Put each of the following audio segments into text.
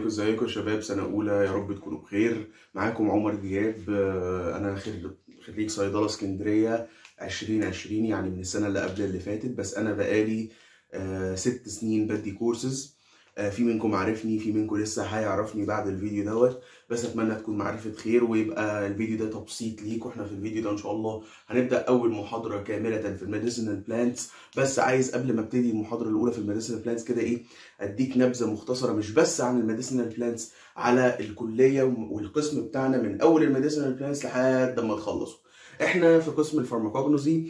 عليكم ازيكم يا شباب سنة أولى يا رب تكونوا بخير معاكم عمر دياب آه، أنا خريج خريج صيدلة اسكندرية 2020 يعني من السنة اللي قبل اللي فاتت بس أنا بقالي آه، ست سنين بدي كورسز آه، في منكم عارفني في منكم لسه هيعرفني بعد الفيديو دوت بس اتمنى تكون معرفة خير ويبقى الفيديو ده تبسيط ليك واحنا في الفيديو ده ان شاء الله هنبدا اول محاضره كامله في الميديسينال بلانتس بس عايز قبل ما ابتدي المحاضره الاولى في الميديسينال بلانتس كده ايه اديك نبذه مختصره مش بس عن الميديسينال بلانتس على الكليه والقسم بتاعنا من اول الميديسينال بلانتس لحد ما تخلصوا احنا في قسم الفارماكوجنوزي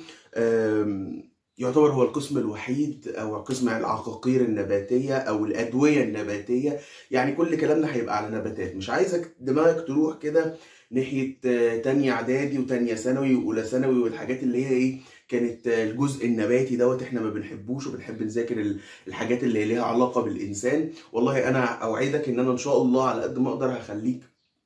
آم، يعتبر هو القسم الوحيد او قسم العقاقير النباتيه او الادويه النباتيه يعني كل كلامنا هيبقى على نباتات مش عايزك دماغك تروح كده ناحيه آه، تانية اعدادي وتانية ثانوي واولى ثانوي والحاجات اللي هي ايه كانت آه، الجزء النباتي دوت احنا ما بنحبوش وبنحب نذاكر ال- الحاجات اللي ليها علاقه بالانسان والله انا اوعدك ان انا ان شاء الله على قد ما اقدر هخليك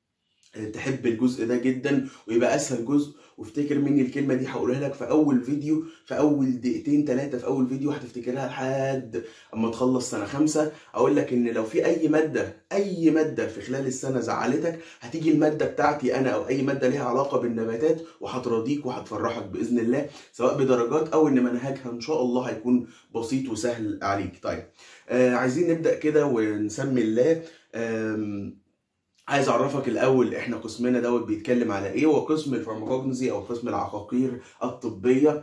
تحب الجزء ده جدا ويبقى اسهل جزء وافتكر مني الكلمه دي هقولها لك في اول فيديو في اول دقيقتين ثلاثه في اول فيديو هتفتكرها لحد اما تخلص سنه خمسه اقول لك ان لو في اي ماده اي ماده في خلال السنه زعلتك هتيجي الماده بتاعتي انا او اي ماده ليها علاقه بالنباتات وهتراضيك وهتفرحك باذن الله سواء بدرجات او ان منهجها ان شاء الله هيكون بسيط وسهل عليك طيب آه عايزين نبدا كده ونسمي الله آم، عايز اعرفك الاول احنا قسمنا دوت بيتكلم على ايه هو قسم الفارماكوجنزي او قسم العقاقير الطبيه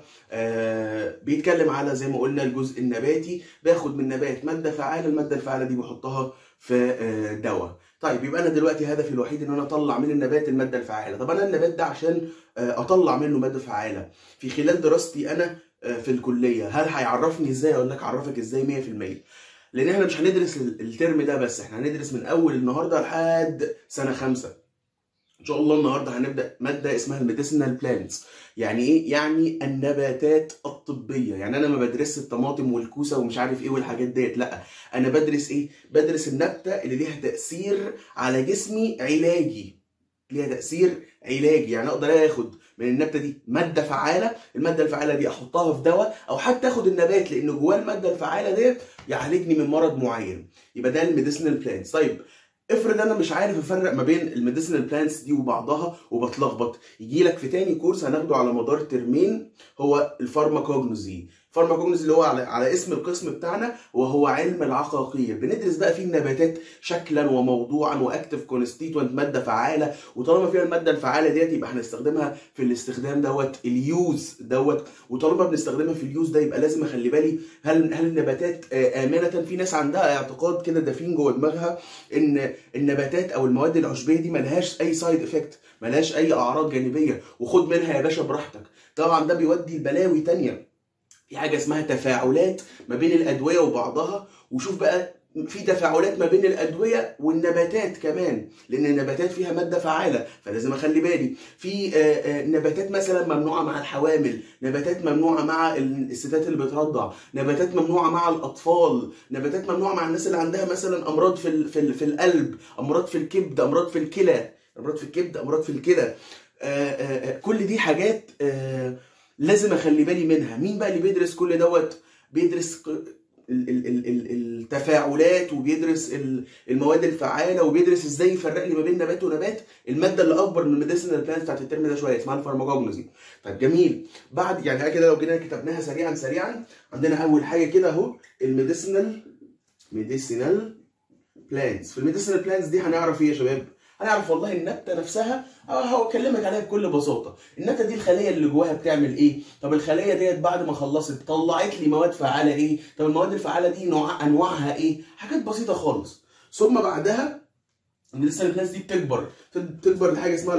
آه بيتكلم على زي ما قلنا الجزء النباتي باخد من نبات ماده فعاله الماده الفعاله دي بحطها في آه دواء طيب يبقى انا دلوقتي هدفي الوحيد ان انا اطلع من النبات الماده الفعاله طب انا النبات ده عشان آه اطلع منه ماده فعاله في خلال دراستي انا آه في الكليه هل هيعرفني ازاي اقول لك اعرفك ازاي 100% لان احنا مش هندرس ال- الترم ده بس احنا هندرس من اول النهارده لحد سنه خمسة ان شاء الله النهارده هنبدا ماده اسمها الميديسينال بلانتس يعني ايه يعني النباتات الطبيه يعني انا ما بدرسش الطماطم والكوسه ومش عارف ايه والحاجات ديت لا انا بدرس ايه بدرس النبته اللي ليها تاثير على جسمي علاجي ليها تاثير علاجي يعني اقدر اخد من النبته دي ماده فعاله الماده الفعاله دي احطها في دواء او حتى اخد النبات لان جواه الماده الفعاله ديت يعالجني من مرض معين يبقى ده الميديسينال بلانتس طيب افرض انا مش عارف افرق ما بين الميديسينال بلانتس دي وبعضها وبتلخبط يجي لك في تاني كورس هناخده على مدار ترمين هو الفارماكوجنوزي الفارماكوجنوزي اللي هو على, على اسم القسم بتاعنا وهو علم العقاقير بندرس بقى فيه النباتات شكلا وموضوعا واكتف كونستيتوينت ماده فعاله وطالما فيها الماده الفعاله ديت يبقى هنستخدمها في الاستخدام دوت اليوز دوت وطالما بنستخدمها في اليوز ده يبقى لازم اخلي بالي هل هل النباتات آه، امنه في ناس عندها اعتقاد كده دفين جوه دماغها ان النباتات او المواد العشبيه دي ملهاش اي سايد افكت ملهاش اي اعراض جانبيه وخد منها يا باشا براحتك طبعا ده بيودي لبلاوي تانية في حاجه اسمها تفاعلات ما بين الادويه وبعضها وشوف بقى في تفاعلات ما بين الادويه والنباتات كمان لان النباتات فيها ماده فعاله فلازم اخلي بالي في آه، آه، نباتات مثلا ممنوعه مع الحوامل نباتات ممنوعه مع ال- الستات اللي بترضع نباتات ممنوعه مع الاطفال نباتات ممنوعه مع الناس اللي عندها مثلا امراض في ال- في ال- في القلب امراض في الكبد امراض في الكلى امراض في الكبد امراض في الكلى آه، آه، آه، كل دي حاجات آه، لازم اخلي بالي منها مين بقى اللي بيدرس كل دوت بيدرس ق- ال- ال- ال- ال- التفاعلات وبيدرس ال- المواد الفعاله وبيدرس ازاي يفرق لي ما بين نبات ونبات الماده اللي اكبر من الميديسينال بلانت بتاعت الترم ده شويه اسمها الفارماكوجنوزي طيب جميل بعد يعني كده لو جينا كتبناها سريعا سريعا عندنا اول حاجه كده اهو الميديسينال ميديسينال بلانتس في الميديسينال بلانتس دي هنعرف ايه يا شباب هنعرف والله النبته نفسها اه هكلمك عليها بكل بساطه النبته دي الخليه اللي جواها بتعمل ايه طب الخليه ديت بعد ما خلصت طلعت لي مواد فعاله ايه طب المواد الفعاله دي نوع انواعها ايه حاجات بسيطه خالص ثم بعدها الميديسينال بلانتس دي بتكبر بتكبر لحاجه اسمها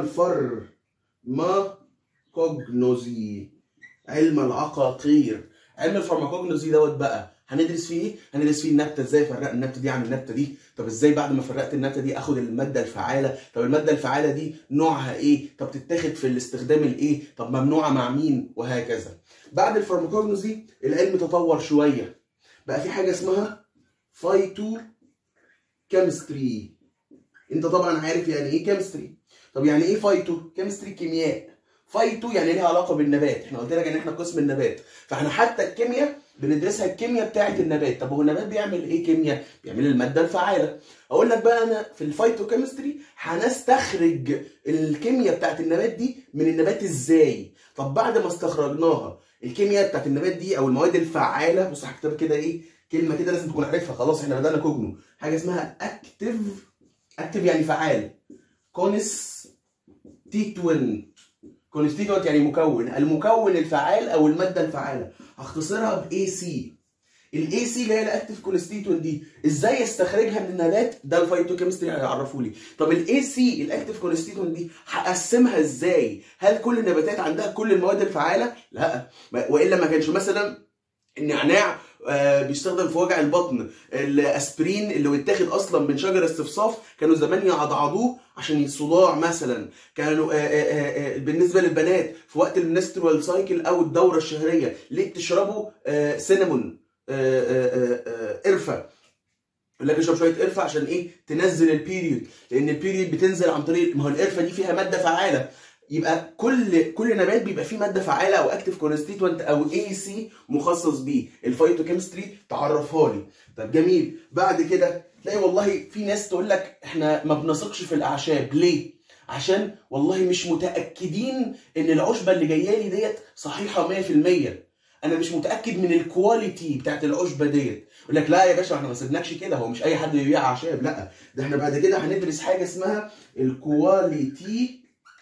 الفارماكوجنوزي علم العقاقير علم الفارماكوجنوزي دوت بقى هندرس فيه ايه؟ هندرس فيه النبته ازاي افرق النبته دي عن النبته دي، طب ازاي بعد ما فرقت النبته دي اخد الماده الفعاله، طب الماده الفعاله دي نوعها ايه؟ طب تتاخد في الاستخدام الايه؟ طب ممنوعه مع مين؟ وهكذا. بعد الفارماكوجنوزي العلم تطور شويه. بقى في حاجه اسمها فايتو كيمستري. انت طبعا عارف يعني ايه كيمستري. طب يعني ايه فايتو؟ كيمستري كيمياء. فايتو يعني ليها علاقه بالنبات، احنا قلت لك ان احنا قسم النبات، فاحنا حتى الكيمياء بندرسها الكيمياء بتاعه النبات طب هو النبات بيعمل ايه كيمياء بيعمل الماده الفعاله اقول لك بقى انا في الفايتوكيمستري هنستخرج الكيمياء بتاعه النبات دي من النبات ازاي طب بعد ما استخرجناها الكيمياء بتاعت النبات دي او المواد الفعاله بص هكتب كده ايه كلمه كده لازم تكون عارفها خلاص احنا بدانا كوجنو حاجه اسمها اكتف اكتف يعني فعال كونستيتوينت كونستيتوينت يعني مكون المكون الفعال او الماده الفعاله هختصرها باي سي الاي سي اللي هي الاكتف كونستيتوينت دي ازاي استخرجها من النبات ده الفايتوكيمستري هيعرفوا لي طب الاي سي الاكتف كونستيتوينت دي هقسمها ازاي هل كل النباتات عندها كل المواد الفعاله لا والا ما كانش مثلا النعناع آه بيستخدم في وجع البطن الاسبرين اللي بيتاخد اصلا من شجر استفصاف كانوا زمان يعضعضوه عشان الصداع مثلا كانوا آه آه بالنسبه للبنات في وقت المنسترول سايكل او الدوره الشهريه ليه بتشربوا سينامون قرفه يقول لك اشرب شويه قرفه عشان ايه تنزل البيريود لان البيريود بتنزل عن طريق ما هو القرفه دي فيها ماده فعاله يبقى كل كل نبات بيبقى فيه ماده فعاله او اكتف كونستيتوينت او اي سي مخصص بيه الفايتوكيمستري تعرفها لي طب جميل بعد كده تلاقي والله في ناس تقول لك احنا ما بنثقش في الاعشاب ليه عشان والله مش متاكدين ان العشبه اللي جايه لي ديت صحيحه 100% انا مش متاكد من الكواليتي بتاعت العشبه ديت يقول لك لا يا باشا احنا ما سيبناكش كده هو مش اي حد بيبيع اعشاب لا ده احنا بعد كده هندرس حاجه اسمها الكواليتي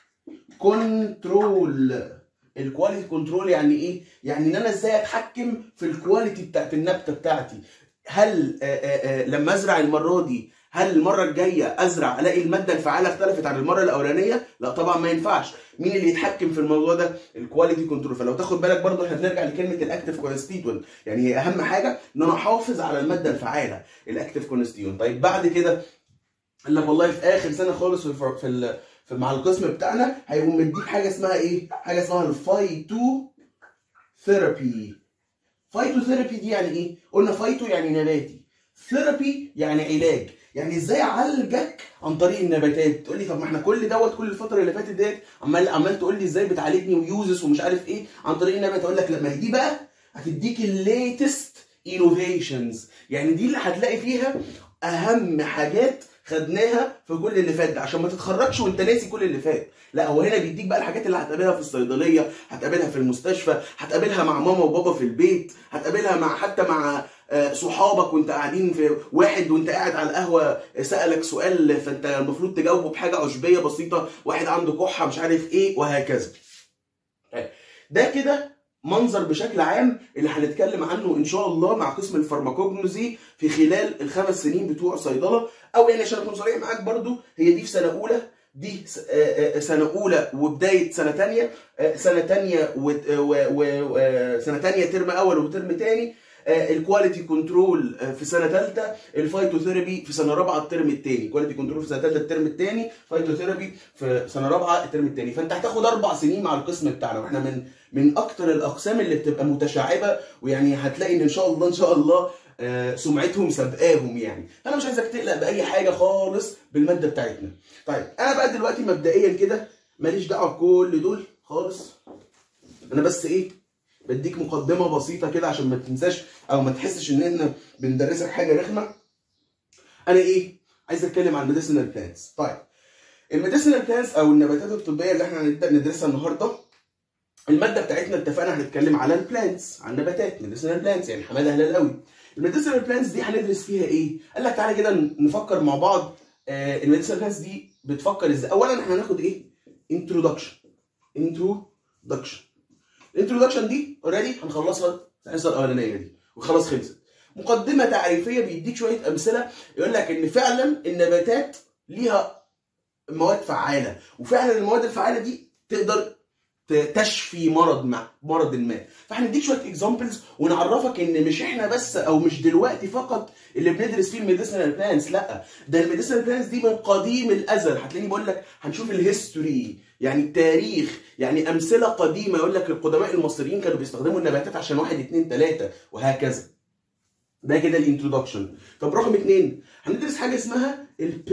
كنترول الكواليتي كنترول يعني ايه يعني ان انا ازاي اتحكم في الكواليتي بتاعت النبته بتاعتي هل آآ آآ لما ازرع المره دي هل المره الجايه ازرع الاقي الماده الفعاله اختلفت عن المره الاولانيه لا طبعا ما ينفعش مين اللي يتحكم في الموضوع ده الكواليتي كنترول فلو تاخد بالك برضه احنا بنرجع لكلمه الاكتف كونستيتوينت يعني هي اهم حاجه ان انا احافظ على الماده الفعاله الاكتف كونستيتوينت طيب بعد كده قال لك والله في اخر سنه خالص في في, في مع القسم بتاعنا هيقوم مديك حاجه اسمها ايه حاجه اسمها الفايتو ثيرابي فايتو ثيرابي دي يعني ايه قلنا فايتو يعني نباتي ثيرابي يعني علاج يعني ازاي اعالجك عن طريق النباتات تقول لي طب ما احنا كل دوت كل الفتره اللي فاتت ديت عمال عمال تقول لي ازاي بتعالجني ويوزس ومش عارف ايه عن طريق النبات اقول لك لما هي دي بقى هتديك الليتست انوفيشنز يعني دي اللي هتلاقي فيها اهم حاجات خدناها في كل اللي فات ده عشان ما تتخرجش وانت ناسي كل اللي فات لا هو هنا بيديك بقى الحاجات اللي هتقابلها في الصيدليه هتقابلها في المستشفى هتقابلها مع ماما وبابا في البيت هتقابلها مع حتى مع صحابك وانت قاعدين في واحد وانت قاعد على القهوه سالك سؤال فانت المفروض تجاوبه بحاجه عشبيه بسيطه واحد عنده كحه مش عارف ايه وهكذا ده كده منظر بشكل عام اللي هنتكلم عنه ان شاء الله مع قسم الفارماكوجنوزي في خلال الخمس سنين بتوع صيدله او يعني عشان اكون صريح معاك برضو هي دي في سنه اولى دي سنة أولى وبداية سنة تانية سنة تانية وسنة تانية ترم أول وترم تاني الكواليتي كنترول في سنه ثالثه الفايتوثيرابي في سنه رابعه الترم الثاني كواليتي كنترول في سنه ثالثه الترم الثاني فايتوثيرابي في سنه رابعه الترم الثاني فانت هتاخد اربع سنين مع القسم بتاعنا واحنا من من اكتر الاقسام اللي بتبقى متشعبه ويعني هتلاقي ان ان شاء الله ان شاء الله سمعتهم سابقاهم يعني انا مش عايزك تقلق باي حاجه خالص بالماده بتاعتنا طيب انا بقى دلوقتي مبدئيا كده ماليش دعوه بكل دول خالص انا بس ايه بديك مقدمه بسيطه كده عشان ما تنساش او ما تحسش ان احنا بندرسك حاجه رخمه انا ايه عايز اتكلم عن الميديسينال بلانتس طيب الميديسينال بلانتس او النباتات الطبيه اللي احنا هنبدا ندرسها النهارده الماده بتاعتنا اتفقنا هنتكلم على البلانتس على النباتات ميديسينال بلانتس يعني حماده هلال الميديسينال بلانتس دي هندرس فيها ايه قال لك تعالى كده نفكر مع بعض آه الميديسينال بلانتس دي بتفكر ازاي اولا احنا هناخد ايه انترودكشن انترودكشن الانترودكشن دي اوريدي هنخلصها في الحصه الاولانيه دي وخلاص خلصت مقدمه تعريفيه بيديك شويه امثله يقول لك ان فعلا النباتات ليها مواد فعاله وفعلا المواد الفعاله دي تقدر تشفي مرض ما مرض ما فهنديك شويه اكزامبلز ونعرفك ان مش احنا بس او مش دلوقتي فقط اللي بندرس فيه الميديسينال بلانس لا ده الميديسينال بلانس دي من قديم الازل هتلاقيني بقول لك هنشوف الهيستوري يعني التاريخ يعني امثله قديمه يقول لك القدماء المصريين كانوا بيستخدموا النباتات عشان واحد اتنين تلاته وهكذا ده كده الانترودكشن طب رقم اتنين هندرس حاجه اسمها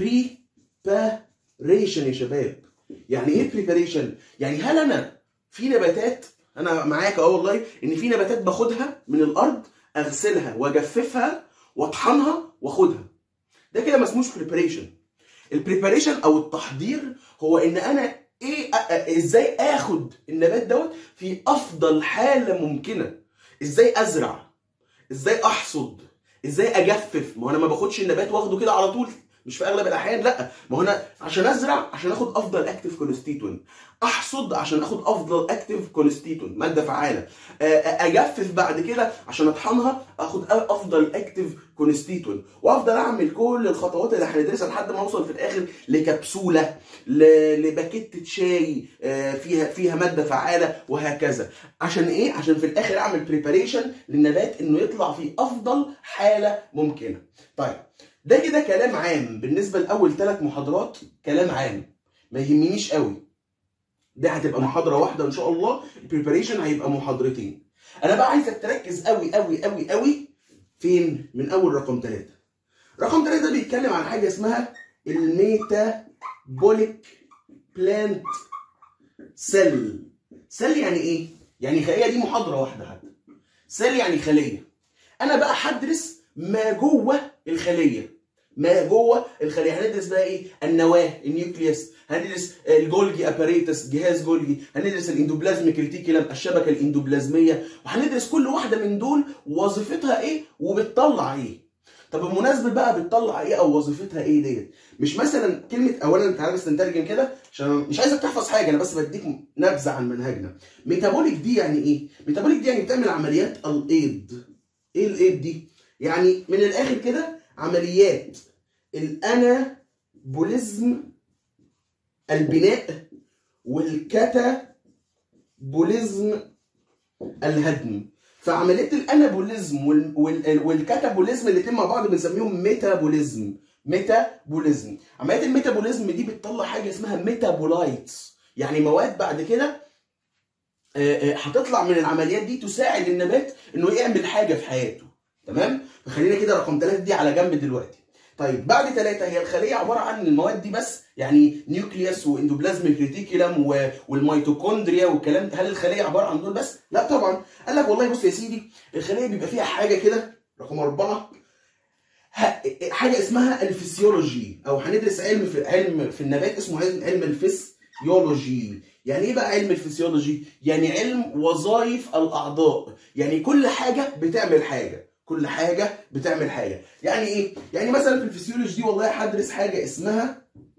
البريباريشن يا شباب يعني ايه بريباريشن يعني هل انا في نباتات انا معاك اه والله ان في نباتات باخدها من الارض اغسلها واجففها واطحنها واخدها ده كده ما اسموش بريباريشن البريباريشن او التحضير هو ان انا ايه أ- أ- ازاي اخد النبات دوت في افضل حاله ممكنه ازاي ازرع ازاي احصد ازاي اجفف ما هو انا ما باخدش النبات واخده كده على طول مش في اغلب الاحيان لا ما هو انا عشان ازرع عشان اخد افضل اكتيف كونستيتوينت احصد عشان اخد افضل اكتيف كونستيتوينت ماده فعاله آه، آه، اجفف بعد كده عشان اطحنها اخد افضل اكتيف كونستيتوينت وافضل اعمل كل الخطوات اللي هندرسها لحد ما اوصل في الاخر لكبسوله ل- لباكيتة شاي آه، فيها فيها ماده فعاله وهكذا عشان ايه عشان في الاخر اعمل بريباريشن للنبات انه يطلع في افضل حاله ممكنه طيب ده كده كلام عام بالنسبه لاول ثلاث محاضرات كلام عام ما يهمنيش قوي ده هتبقى محاضره واحده ان شاء الله البريباريشن هيبقى محاضرتين انا بقى عايزك تركز قوي قوي قوي قوي فين من اول رقم ثلاثة رقم ثلاثة بيتكلم عن حاجه اسمها الميتابوليك بلانت سيل سيل يعني ايه يعني هي دي محاضره واحده حتى سيل يعني خليه انا بقى هدرس ما جوه الخليه ما جوه الخليه هندرس بقى ايه النواه النيوكليوس هندرس الجولجي اباريتس جهاز جولجي هندرس الاندوبلازميك ريتيكولم الشبكه الاندوبلازميه وهندرس كل واحده من دول وظيفتها ايه وبتطلع ايه طب بمناسبه بقى بتطلع ايه او وظيفتها ايه ديت مش مثلا كلمه اولا تعالى بس نترجم كده عشان أنا مش عايزك تحفظ حاجه انا بس بديك نبذه عن منهجنا ميتابوليك دي يعني ايه ميتابوليك دي يعني بتعمل عمليات الايض ايه الايض دي يعني من الاخر كده عمليات الانابوليزم البناء والكاتابوليزم الهدم فعمليات الانابوليزم وال- وال- والكاتابوليزم الاثنين مع بعض بنسميهم ميتابوليزم ميتابوليزم عمليات الميتابوليزم دي بتطلع حاجه اسمها ميتابولايتس يعني مواد بعد كده آه، آه، هتطلع من العمليات دي تساعد النبات انه يعمل حاجه في حياته تمام فخلينا كده رقم ثلاثة دي على جنب دلوقتي طيب بعد ثلاثة هي الخلية عبارة عن المواد دي بس يعني نيوكليوس واندوبلازميك ريتيكولم و- والميتوكوندريا والكلام ده هل الخلية عبارة عن دول بس؟ لا طبعا قال لك والله بص يا سيدي الخلية بيبقى فيها حاجة كده رقم أربعة ه- حاجة اسمها الفسيولوجي أو هندرس علم في علم في النبات اسمه علم علم الفسيولوجي يعني ايه بقى علم الفسيولوجي؟ يعني علم وظائف الأعضاء يعني كل حاجة بتعمل حاجة كل حاجة بتعمل حاجة يعني ايه؟ يعني مثلا في الفسيولوجي دي والله هدرس حاجة اسمها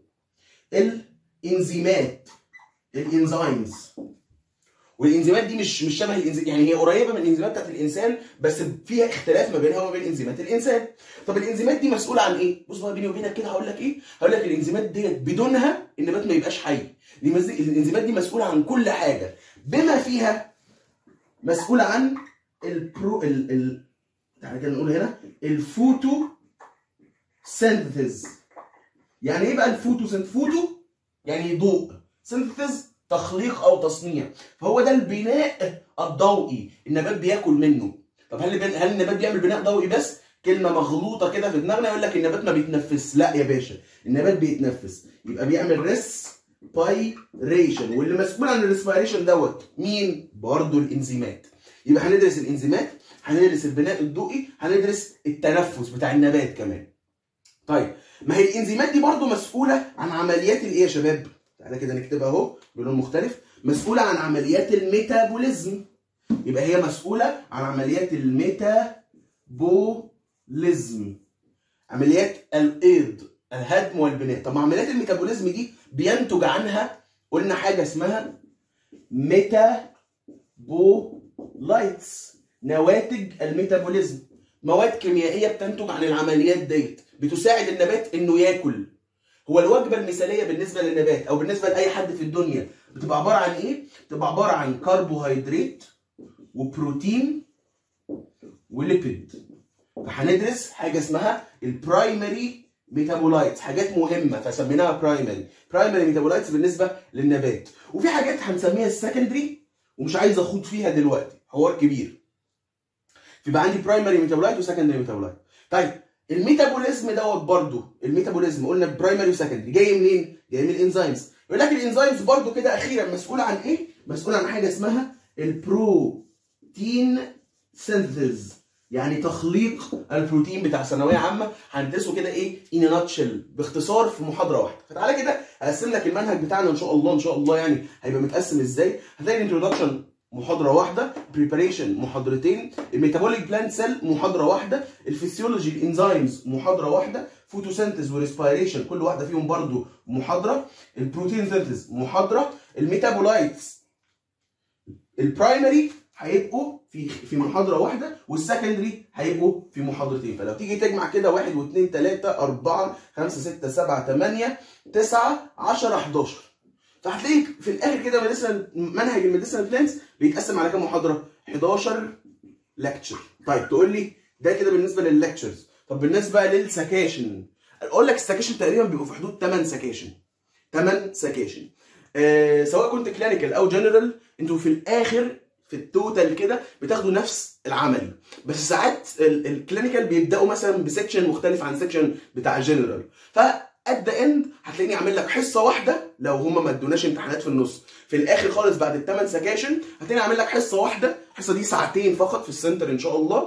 الانزيمات الانزيمز والانزيمات دي مش مش شبه الانزيم يعني هي قريبه من الانزيمات بتاعت الانسان بس فيها اختلاف ما بينها وما بين انزيمات الانسان طب الانزيمات دي مسؤوله عن ايه بص بقى بيني وبينك كده هقول لك ايه هقول لك الانزيمات ديت بدونها النبات ما يبقاش حي دي مز... الانزيمات دي مسؤوله عن كل حاجه بما فيها مسؤوله عن البرو ال... ال... تعالى كده نقول هنا الفوتو سينثيز يعني ايه بقى الفوتو سينث فوتو يعني ضوء سينثيز تخليق او تصنيع فهو ده البناء الضوئي النبات بياكل منه طب هل البن- هل النبات بيعمل بناء ضوئي بس كلمه مغلوطه كده في دماغنا يقول لك النبات ما بيتنفس لا يا باشا النبات بيتنفس يبقى بيعمل ريسبيريشن واللي مسؤول عن الريسبيريشن دوت مين برضه الانزيمات يبقى هندرس الانزيمات هندرس البناء الضوئي هندرس التنفس بتاع النبات كمان طيب ما هي الانزيمات دي برضو مسؤوله عن عمليات الايه يا شباب تعالى كده نكتبها اهو بلون مختلف مسؤوله عن عمليات الميتابوليزم يبقى هي مسؤوله عن عمليات الميتابوليزم عمليات الايض الهدم والبناء طب ما عمليات الميتابوليزم دي بينتج عنها قلنا حاجه اسمها ميتابولايتس نواتج الميتابوليزم مواد كيميائيه بتنتج عن العمليات ديت بتساعد النبات انه ياكل هو الوجبه المثاليه بالنسبه للنبات او بالنسبه لاي حد في الدنيا بتبقى عباره عن ايه بتبقى عباره عن كربوهيدرات وبروتين وليبيد فهندرس حاجه اسمها البرايمري ميتابولايتس حاجات مهمه فسميناها برايمري برايمري ميتابولايتس بالنسبه للنبات وفي حاجات هنسميها السكندري ومش عايز اخوض فيها دلوقتي حوار كبير فيبقى عندي برايمري ميتابولايت وسكندري ميتابولايت طيب الميتابوليزم دوت برضو الميتابوليزم قلنا برايمري وسكندري جاي منين جاي من الانزيمز يقول لك الانزيمز برضو كده اخيرا مسؤول عن ايه مسؤول عن حاجه اسمها البروتين سينثيز يعني تخليق البروتين بتاع ثانويه عامه هندرسه كده ايه ان ناتشل باختصار في محاضره واحده فتعالى كده هقسم لك المنهج بتاعنا ان شاء الله ان شاء الله يعني هيبقى متقسم ازاي هتلاقي الانترودكشن محاضره واحده بريباريشن محاضرتين الميتابوليك بلانت سيل محاضره واحده الفسيولوجي الانزيمز محاضره واحده فوتوسينثيز وريسبيريشن كل واحده فيهم برضو محاضره البروتين سينثيز محاضره الميتابولايتس البرايمري هيبقوا في في محاضره واحده والسكندري هيبقوا في محاضرتين فلو تيجي تجمع كده 1 و2 3 4 5 6 7 8 9 10 11 فهتلاقي في الاخر كده ميديسن منهج الميديسن بلانز بيتقسم على كام محاضره 11 لكتشر طيب تقول لي ده كده بالنسبه لللكتشرز طب بالنسبه للسكاشن اقول لك السكاشن تقريبا بيبقوا في حدود 8 سكاشن 8 سكاشن آه سواء كنت كلينيكال او جنرال انتوا في الاخر في التوتال كده بتاخدوا نفس العملي بس ساعات الكلينيكال بيبداوا مثلا بسكشن مختلف عن سكشن بتاع الجنرال ف ات ذا اند هتلاقيني عامل لك حصه واحده لو هما ما ادوناش امتحانات في النص في الاخر خالص بعد الثمان سكاشن هتلاقيني عامل لك حصه واحده الحصه دي ساعتين فقط في السنتر ان شاء الله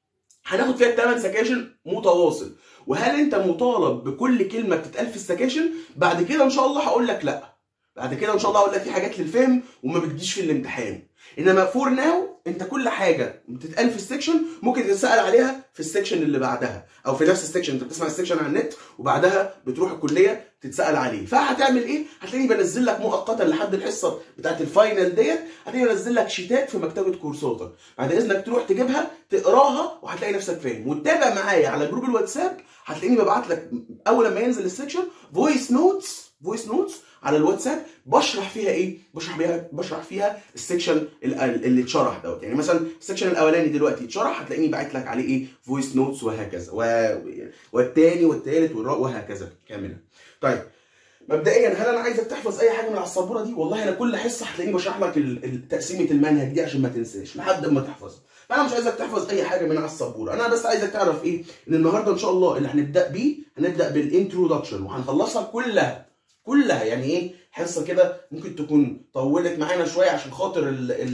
هناخد فيها الثمان سكاشن متواصل وهل انت مطالب بكل كلمه بتتقال في السكاشن بعد كده ان شاء الله هقول لك لا بعد كده ان شاء الله هقول لك في حاجات للفهم وما بتجيش في الامتحان انما فور ناو انت كل حاجه بتتقال في السكشن ممكن تتسال عليها في السكشن اللي بعدها او في نفس السكشن انت بتسمع السكشن على النت وبعدها بتروح الكليه تتسال عليه فهتعمل ايه هتلاقيني بنزل لك مؤقتا لحد الحصه بتاعت الفاينل ديت هتلاقيني بنزل لك شيتات في مكتبه كورساتك بعد اذنك تروح تجيبها تقراها وهتلاقي نفسك فاهم وتتابع معايا على جروب الواتساب هتلاقيني ببعت لك اول لما ينزل السكشن فويس نوتس فويس نوتس على الواتساب بشرح فيها ايه؟ بشرح فيها بشرح فيها السكشن اللي اتشرح دوت يعني مثلا السكشن الاولاني دلوقتي اتشرح هتلاقيني باعت لك عليه ايه؟ فويس نوتس وهكذا و... والتاني والتالت وهكذا كاملا. طيب مبدئيا هل انا عايزك تحفظ اي حاجه من على السبوره دي؟ والله انا كل حصه هتلاقيني بشرح لك تقسيمه المنهج دي عشان ما تنساش لحد ما تحفظها. فانا مش عايزك تحفظ اي حاجه من على السبوره انا بس عايزك تعرف ايه ان النهارده ان شاء الله اللي هنبدا بيه هنبدا بالانترودكشن وهنخلصها كلها كلها يعني ايه حصه كده ممكن تكون طولت معانا شويه عشان خاطر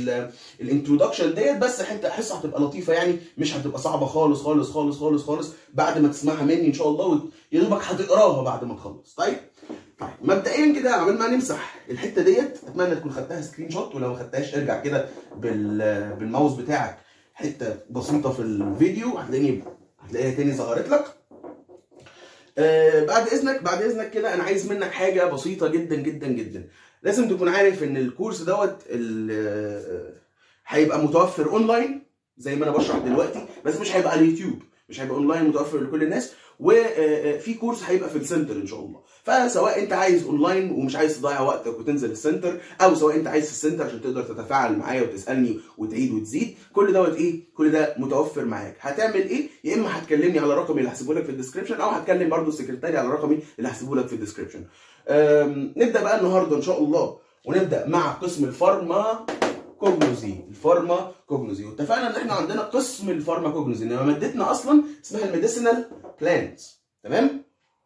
الانترودكشن ديت بس حته حصه هتبقى لطيفه يعني مش هتبقى صعبه خالص خالص خالص خالص خالص بعد ما تسمعها مني ان شاء الله يا دوبك هتقراها بعد ما تخلص طيب طيب مبدئيا كده قبل ما نمسح الحته ديت اتمنى تكون خدتها سكرين شوت ولو ما خدتهاش ارجع كده بالماوس بتاعك حته بسيطه في الفيديو هتلاقيني هتلاقيها تاني ظهرت لك آه بعد اذنك بعد اذنك كده انا عايز منك حاجه بسيطه جدا جدا جدا لازم تكون عارف ان الكورس دوت هيبقى متوفر اونلاين زي ما انا بشرح دلوقتي بس مش هيبقى على اليوتيوب مش هيبقى اونلاين متوفر لكل الناس وفي كورس هيبقى في السنتر ان شاء الله فسواء انت عايز اونلاين ومش عايز تضيع وقتك وتنزل السنتر او سواء انت عايز في السنتر عشان تقدر تتفاعل معايا وتسالني وتعيد وتزيد كل دوت ايه كل ده متوفر معاك هتعمل ايه يا اما هتكلمني على رقمي اللي هسيبه لك في الديسكربشن او هتكلم برضو السكرتاري على رقمي اللي هسيبه لك في الديسكربشن نبدا بقى النهارده ان شاء الله ونبدا مع قسم الفارما كوجنوزي الفارما كوجنوزي واتفقنا ان احنا عندنا قسم الفارما كوجنوزي انما مادتنا اصلا اسمها الميديسينال بلانتس تمام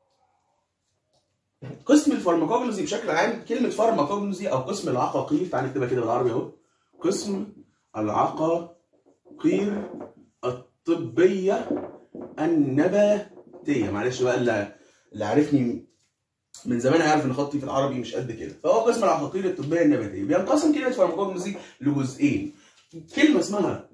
قسم الفارماكوجنوزي بشكل عام كلمه فارماكوجنوزي او قسم العقاقير تعالى نكتبها كده بالعربي اهو قسم العقاقير الطبيه النباتيه معلش بقى اللي, اللي عارفني من زمان هيعرف ان خطي في العربي مش قد كده فهو قسم العقاقير الطبيه النباتيه بينقسم كلمه فارماكوجنوزي لجزئين كلمه اسمها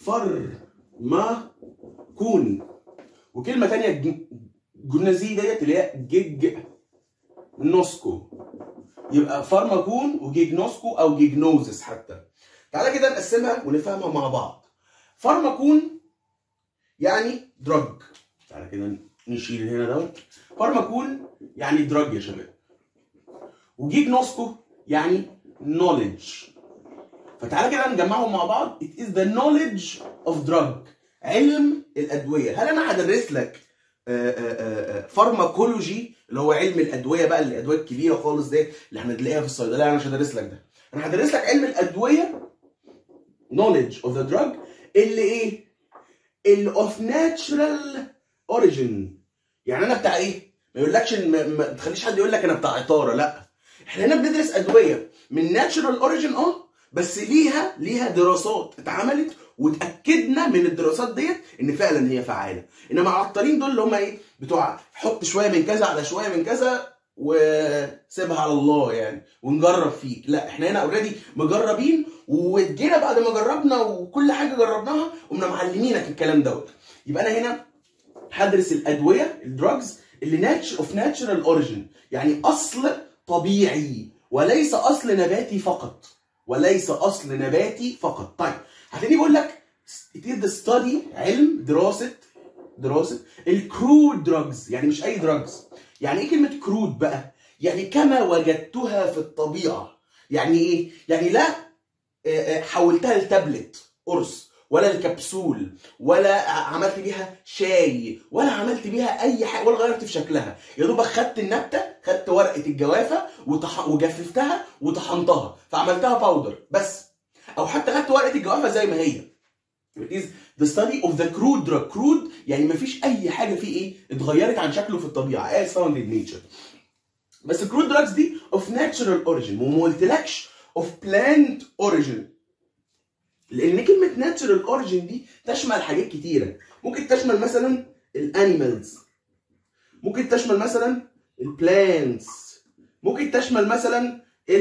فارماكون وكلمه ثانيه جنازي ديت اللي هي جيج نوسكو يبقى فارماكون وجيجنوسكو او جيجنوزس حتى تعالى كده نقسمها ونفهمها مع بعض فارماكون يعني دراج تعالى كده نشيل هنا دوت فارماكون يعني دراج يا شباب وجيجنوسكو يعني knowledge فتعالى كده نجمعهم مع بعض it is the knowledge of drug علم الادويه هل انا هدرس لك فارماكولوجي اللي هو علم الادويه بقى الادويه الكبيره خالص دي اللي احنا بنلاقيها في الصيدليه انا مش هدرس لك ده انا هدرس لك علم الادويه knowledge of the drug اللي ايه اللي of natural origin يعني انا بتاع ايه ما يقولكش ما, ما تخليش حد يقول لك انا بتاع عطاره لا احنا هنا بندرس ادويه من natural origin اه بس ليها ليها دراسات اتعملت واتاكدنا من الدراسات ديت ان فعلا هي فعاله انما العطارين دول اللي هم ايه بتوع حط شويه من كذا على شويه من كذا وسيبها على الله يعني ونجرب فيك لا احنا هنا اوريدي مجربين وجينا بعد ما جربنا وكل حاجه جربناها قمنا معلمينك الكلام دوت يبقى انا هنا هدرس الادويه الدراجز اللي ناتش اوف ناتشرال اوريجين يعني اصل طبيعي وليس اصل نباتي فقط وليس اصل نباتي فقط طيب هتلاقيني بقول لك it is the study علم دراسه دراسه الكرود دراجز يعني مش اي دراجز يعني ايه كلمه كرود بقى يعني كما وجدتها في الطبيعه يعني ايه يعني لا آه، آه، حولتها لتابلت قرص ولا الكبسول ولا عملت بيها شاي ولا عملت بيها اي حاجه ولا غيرت في شكلها يا دوبك خدت النبته خدت ورقه الجوافه وطح... وجففتها وطحنتها فعملتها باودر بس او حتى خدت ورقه الجوافه زي ما هي It is the study of the crude drug crude يعني مفيش اي حاجه فيه ايه اتغيرت عن شكله في الطبيعه as found in nature بس الكرود دراجز دي of natural origin وما قلتلكش of plant origin لان كلمه ناتشرال اوريجين دي تشمل حاجات كتيره ممكن تشمل مثلا الانيمالز ممكن تشمل مثلا البلانتس ممكن تشمل مثلا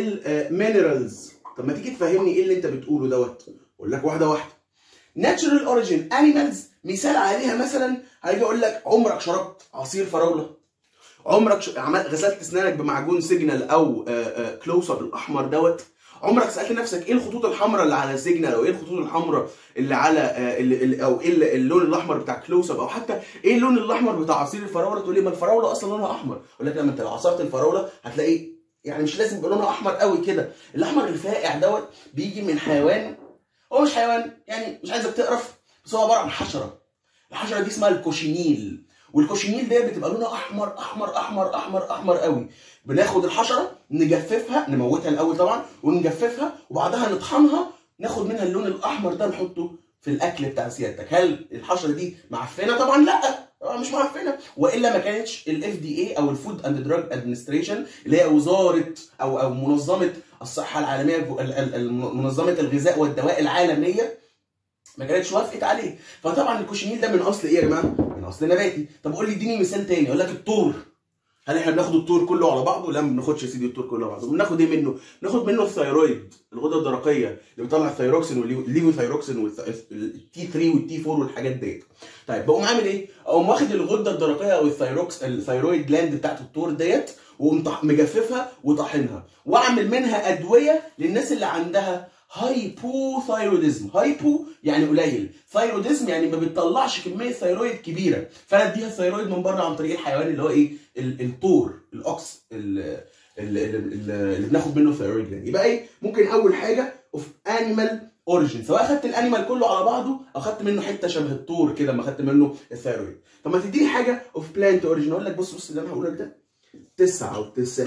المينرالز طب ما تيجي تفهمني ايه اللي انت بتقوله دوت اقول لك واحده واحده ناتشرال اوريجين انيمالز مثال عليها مثلا هاجي اقول لك عمرك شربت عصير فراوله عمرك ش... عمل غسلت اسنانك بمعجون سيجنال او كلوز اب الاحمر دوت عمرك سالت نفسك ايه الخطوط الحمراء اللي على سيجنال او ايه الخطوط الحمراء اللي على آه، اللي اللي- او ايه ال- اللون الاحمر بتاع كلوز اب او حتى ايه اللون الاحمر بتاع عصير الفراوله تقول لي ما الفراوله اصلا لونها احمر اقول لك لما انت لو عصرت الفراوله هتلاقي يعني مش لازم يبقى لونها احمر قوي كده الاحمر الفاقع دوت بيجي من حيوان هو مش حيوان يعني مش عايزك تقرف بس هو عباره عن حشره الحشره دي اسمها الكوشينيل والكوشينيل ده بتبقى لونها احمر احمر احمر احمر احمر قوي بناخد الحشره نجففها نموتها الاول طبعا ونجففها وبعدها نطحنها ناخد منها اللون الاحمر ده نحطه في الاكل بتاع سيادتك هل الحشره دي معفنه طبعا لا طبعا مش معفنه والا ما كانتش الاف دي اي او الفود اند دراج ادمنستريشن اللي هي وزاره او او منظمه الصحه العالميه ال- ال- ال- منظمه الغذاء والدواء العالميه ما كانتش وافقت عليه فطبعا الكوشينيل ده من اصل ايه يا جماعه من اصل نباتي طب قول لي اديني مثال تاني اقول لك الطور هل احنا بناخد الطور كله على بعضه؟ لا ما بناخدش يا سيدي الطور كله على بعضه، بناخد ايه منه؟ بناخد منه الثيرويد، الغده الدرقيه اللي بتطلع الثيروكسين والليفوثيروكسين والتي 3 والتي 4 والحاجات ديت. طيب بقوم عامل ايه؟ اقوم واخد الغده الدرقيه او الثيروكس الثيرويد جلاند بتاعت الطور ديت واقوم طح- مجففها وطحنها واعمل منها ادويه للناس اللي عندها هايبوثايروديزم هايبو يعني قليل ثايروديزم يعني ما بتطلعش كميه ثيرويد كبيره فانا اديها الثيرويد من بره عن طريق الحيوان اللي هو ايه ال- الطور الاوكس ال- ال- ال- ال- اللي بناخد منه الثيرويد يعني يبقى ايه ممكن اول حاجه اوف انيمال اوريجين سواء خدت الانيمال كله على بعضه او خدت منه حته شبه الطور كده ما خدت منه الثيرويد طب ما تديني حاجه اوف بلانت اوريجين اقول لك بص بص اللي انا هقوله لك ده 99%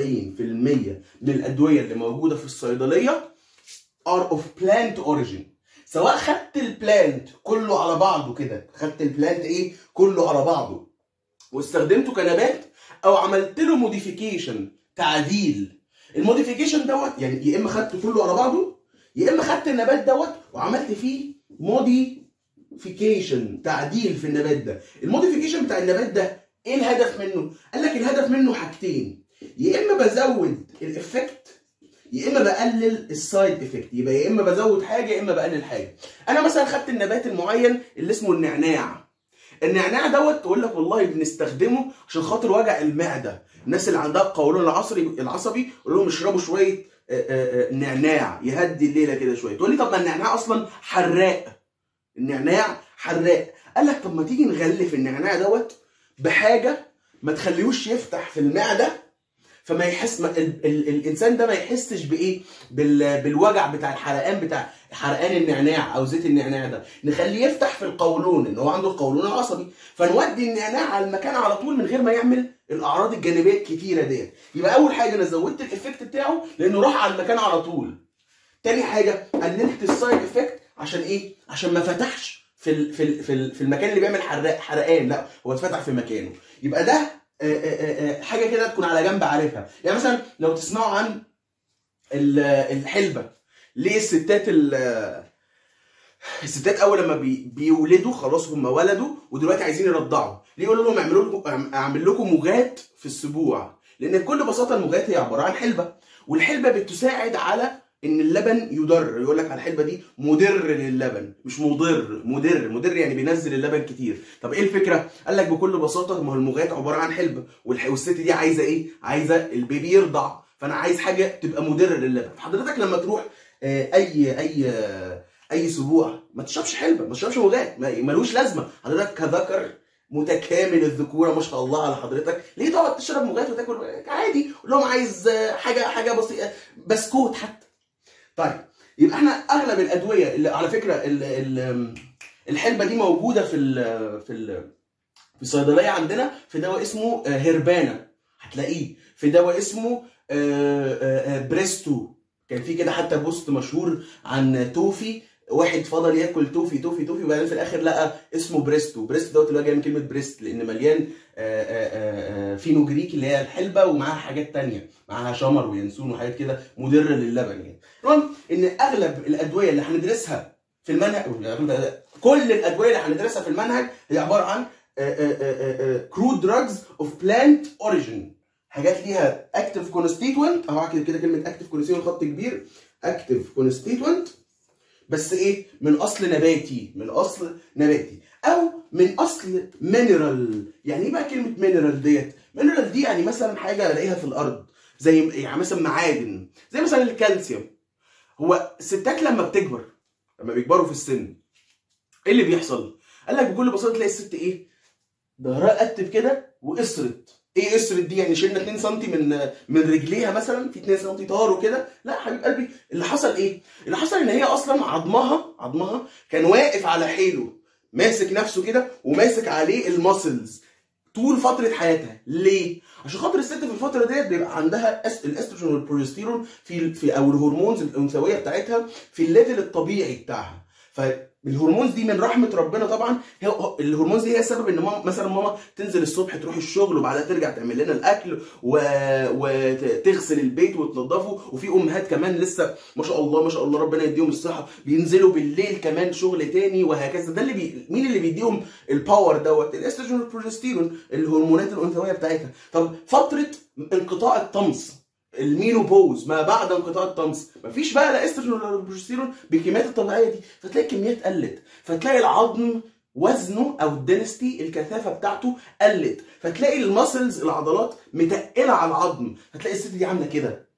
من الادويه اللي موجوده في الصيدليه are of plant origin سواء خدت البلانت كله على بعضه كده خدت البلانت ايه كله على بعضه واستخدمته كنبات او عملت له موديفيكيشن تعديل الموديفيكيشن دوت يعني يا اما خدته كله على بعضه يا اما خدت النبات دوت وعملت فيه موديفيكيشن تعديل في النبات ده الموديفيكيشن بتاع النبات ده ايه الهدف منه قال لك الهدف منه حاجتين يا اما بزود الافكت يا اما بقلل السايد افكت يبقى يا اما بزود حاجه يا اما بقلل حاجه انا مثلا خدت النبات المعين اللي اسمه النعناع النعناع دوت تقول لك والله بنستخدمه عشان خاطر وجع المعده الناس اللي عندها القولون العصبي العصبي قول لهم اشربوا شويه آه، آه، آه، نعناع يهدي الليله كده شويه تقول لي طب ما النعناع اصلا حراق النعناع حراق قال لك طب ما تيجي نغلف النعناع دوت بحاجه ما تخليهوش يفتح في المعده فما يحس ما ال ال الانسان ده ما يحسش بايه بال بالوجع بتاع الحرقان بتاع حرقان النعناع او زيت النعناع ده نخليه يفتح في القولون ان هو عنده القولون العصبي فنودي النعناع على المكان على طول من غير ما يعمل الاعراض الجانبيه الكتيره ديت يبقى اول حاجه انا زودت الايفكت بتاعه لانه راح على المكان على طول تاني حاجه قللت السايد افكت عشان ايه عشان ما فتحش في ال في ال في, ال في المكان اللي بيعمل حرق حرقان لا هو اتفتح في مكانه يبقى ده آه، آه، آه، حاجه كده تكون على جنب عارفها يعني مثلا لو تسمعوا عن ال- الحلبه ليه الستات ال الستات اول لما بي... بيولدوا خلاص هم ولدوا ودلوقتي عايزين يرضعوا ليه يقولوا لهم اعملوا لكم اعمل لكم مجات في السبوع لان بكل بساطه المجات هي عباره عن حلبه والحلبه بتساعد على ان اللبن يضر يقول لك على الحلبه دي مضر للبن مش مضر مضر مضر يعني بينزل اللبن كتير طب ايه الفكره قال لك بكل بساطه ما هو المجات عباره عن حلبه والح... والست دي عايزه ايه عايزه البيبي يرضع فانا عايز حاجه تبقى مضره للبن فحضرتك لما تروح آه، اي اي آه، اي سبوع ما تشربش حلبه ما تشربش مجات ما- ملوش لازمه حضرتك كذكر متكامل الذكوره ما شاء الله على حضرتك ليه تقعد تشرب مجات وتاكل عادي قول لهم عايز آه، حاجه حاجه بسيطه بسكوت حتى طيب يبقى احنا اغلب الادويه اللي على فكره ال ال الحلبه دي موجوده في ال في ال في الصيدليه عندنا في دواء اسمه آه، هيربانا هتلاقيه في دواء اسمه آه، آه، آه، بريستو كان في كده حتى بوست مشهور عن توفي واحد فضل ياكل توفي توفي توفي وبعدين في الاخر لقى اسمه بريستو بريستو دوت اللي هو جاي من كلمه بريست لان مليان آه، آه، آه، آه، فينوجريك اللي هي الحلبه ومعاها حاجات تانية معاها شمر وينسون وحاجات كده مضره للبن يعني المهم ان اغلب الادويه اللي هندرسها في المنهج كل الادويه اللي هندرسها في المنهج هي عباره عن كرود دراجز اوف بلانت اوريجين حاجات ليها اكتف كونستيتوينت اهو هكتب كده كلمه اكتف كونستيتوينت خط كبير اكتف كونستيتوينت بس ايه من اصل نباتي من اصل نباتي او من اصل مينرال يعني ايه بقى كلمه مينرال ديت مينرال دي يعني مثلا حاجه الاقيها في الارض زي يعني مثلا معادن زي مثلا الكالسيوم هو الستات لما بتكبر لما بيكبروا في السن ايه اللي بيحصل قال لك بكل بساطه تلاقي الست ايه ظهرها قتب كده وقصرت ايه قصرت دي يعني شلنا 2 سم من من رجليها مثلا في 2 سم طاروا كده لا حبيب قلبي اللي حصل ايه اللي حصل ان هي اصلا عظمها عظمها كان واقف على حيله ماسك نفسه كده وماسك عليه الماسلز طول فتره حياتها ليه عشان خاطر الست في الفتره ديت بيبقى عندها أس- الاستروجين والبروجستيرون في في او الهرمونز الانثويه بتاعتها في الليفل الطبيعي بتاعها فالهرمونز دي من رحمه ربنا طبعا هي الهرمونز دي هي سبب ان ماما مثلا ماما تنزل الصبح تروح الشغل وبعدها ترجع تعمل لنا الاكل و... وتغسل البيت وتنضفه وفي امهات كمان لسه ما شاء الله ما شاء الله ربنا يديهم الصحه بينزلوا بالليل كمان شغل تاني وهكذا ده اللي بي... مين اللي بيديهم الباور دوت الاستروجين والبروجستيرون الهرمونات الانثويه بتاعتها طب فتره انقطاع الطمس المينوبوز ما بعد انقطاع الطمس مفيش بقى لا استروجين ولا بروجستيرون بالكميات الطبيعيه دي فتلاقي الكميات قلت فتلاقي العظم وزنه او الدنستي الكثافه بتاعته قلت فتلاقي المسلز العضلات متقله على العظم فتلاقي الست دي عامله كده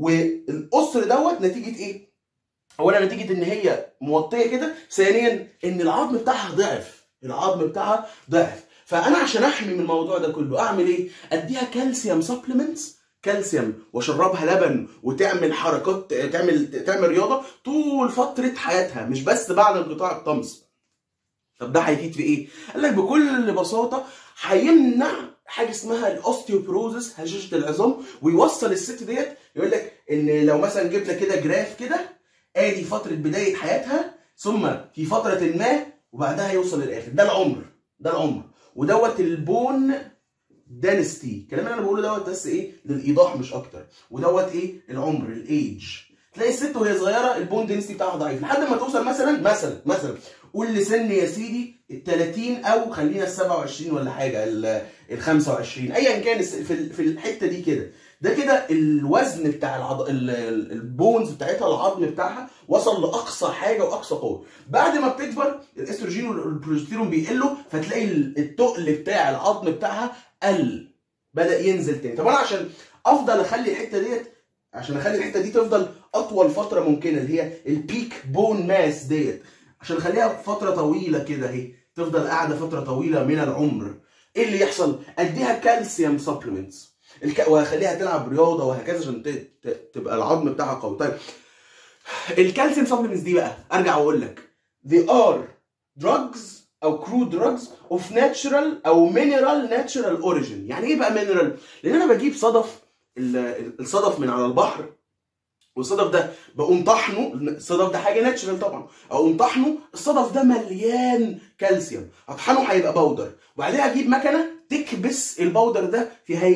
والقصر دوت نتيجه ايه؟ اولا نتيجه ان هي موطيه كده ثانيا ان العظم بتاعها ضعف العظم بتاعها ضعف فانا عشان احمي من الموضوع ده كله اعمل ايه؟ اديها كالسيوم سبلمنتس كالسيوم واشربها لبن وتعمل حركات تعمل تعمل رياضه طول فتره حياتها مش بس بعد انقطاع الطمس طب ده هيفيد في ايه؟ قال لك بكل بساطه هيمنع حاجه اسمها الاوستيوبروزس هشاشه العظام ويوصل الست ديت يقول لك ان لو مثلا جبنا كده جراف كده ادي فتره بدايه حياتها ثم في فتره ما وبعدها يوصل للاخر ده العمر ده العمر ودوت البون دانستي الكلام اللي انا بقوله دوت بس ايه للايضاح مش اكتر ودوت ايه العمر الايج تلاقي الست وهي صغيره البون دنسيتي بتاعها ضعيف لحد ما توصل مثلا مثلا مثلا قول لسن يا سيدي ال 30 او خلينا ال 27 ولا حاجه ال 25 ايا كان الس- في ال- في الحته دي كده ده كده الوزن بتاع العض... ال- ال- البونز بتاعتها العظم بتاعها وصل لاقصى حاجه واقصى قوه بعد ما بتكبر الاستروجين والبروجستيرون بيقلوا فتلاقي ال- التقل بتاع العظم بتاعها قل بدا ينزل تاني طب انا عشان افضل اخلي الحته ديت عشان اخلي الحته دي تفضل اطول فتره ممكنه اللي هي البيك بون ماس ديت عشان اخليها فتره طويله كده اهي تفضل قاعده فتره طويله من العمر ايه اللي يحصل اديها كالسيوم سبلمنتس الك... وهخليها تلعب رياضه وهكذا عشان ت... ت... تبقى العظم بتاعها قوي طيب الكالسيوم سبلمنتس دي بقى ارجع واقول لك they are drugs او crude drugs of natural او mineral natural origin يعني ايه بقى mineral لان انا بجيب صدف ال- ال- الصدف من على البحر والصدف ده بقوم طحنه الصدف ده حاجه ناتشرال طبعا اقوم طحنه الصدف ده مليان كالسيوم اطحنه هيبقى بودر وبعدين اجيب مكنه تكبس البودر ده في هيئه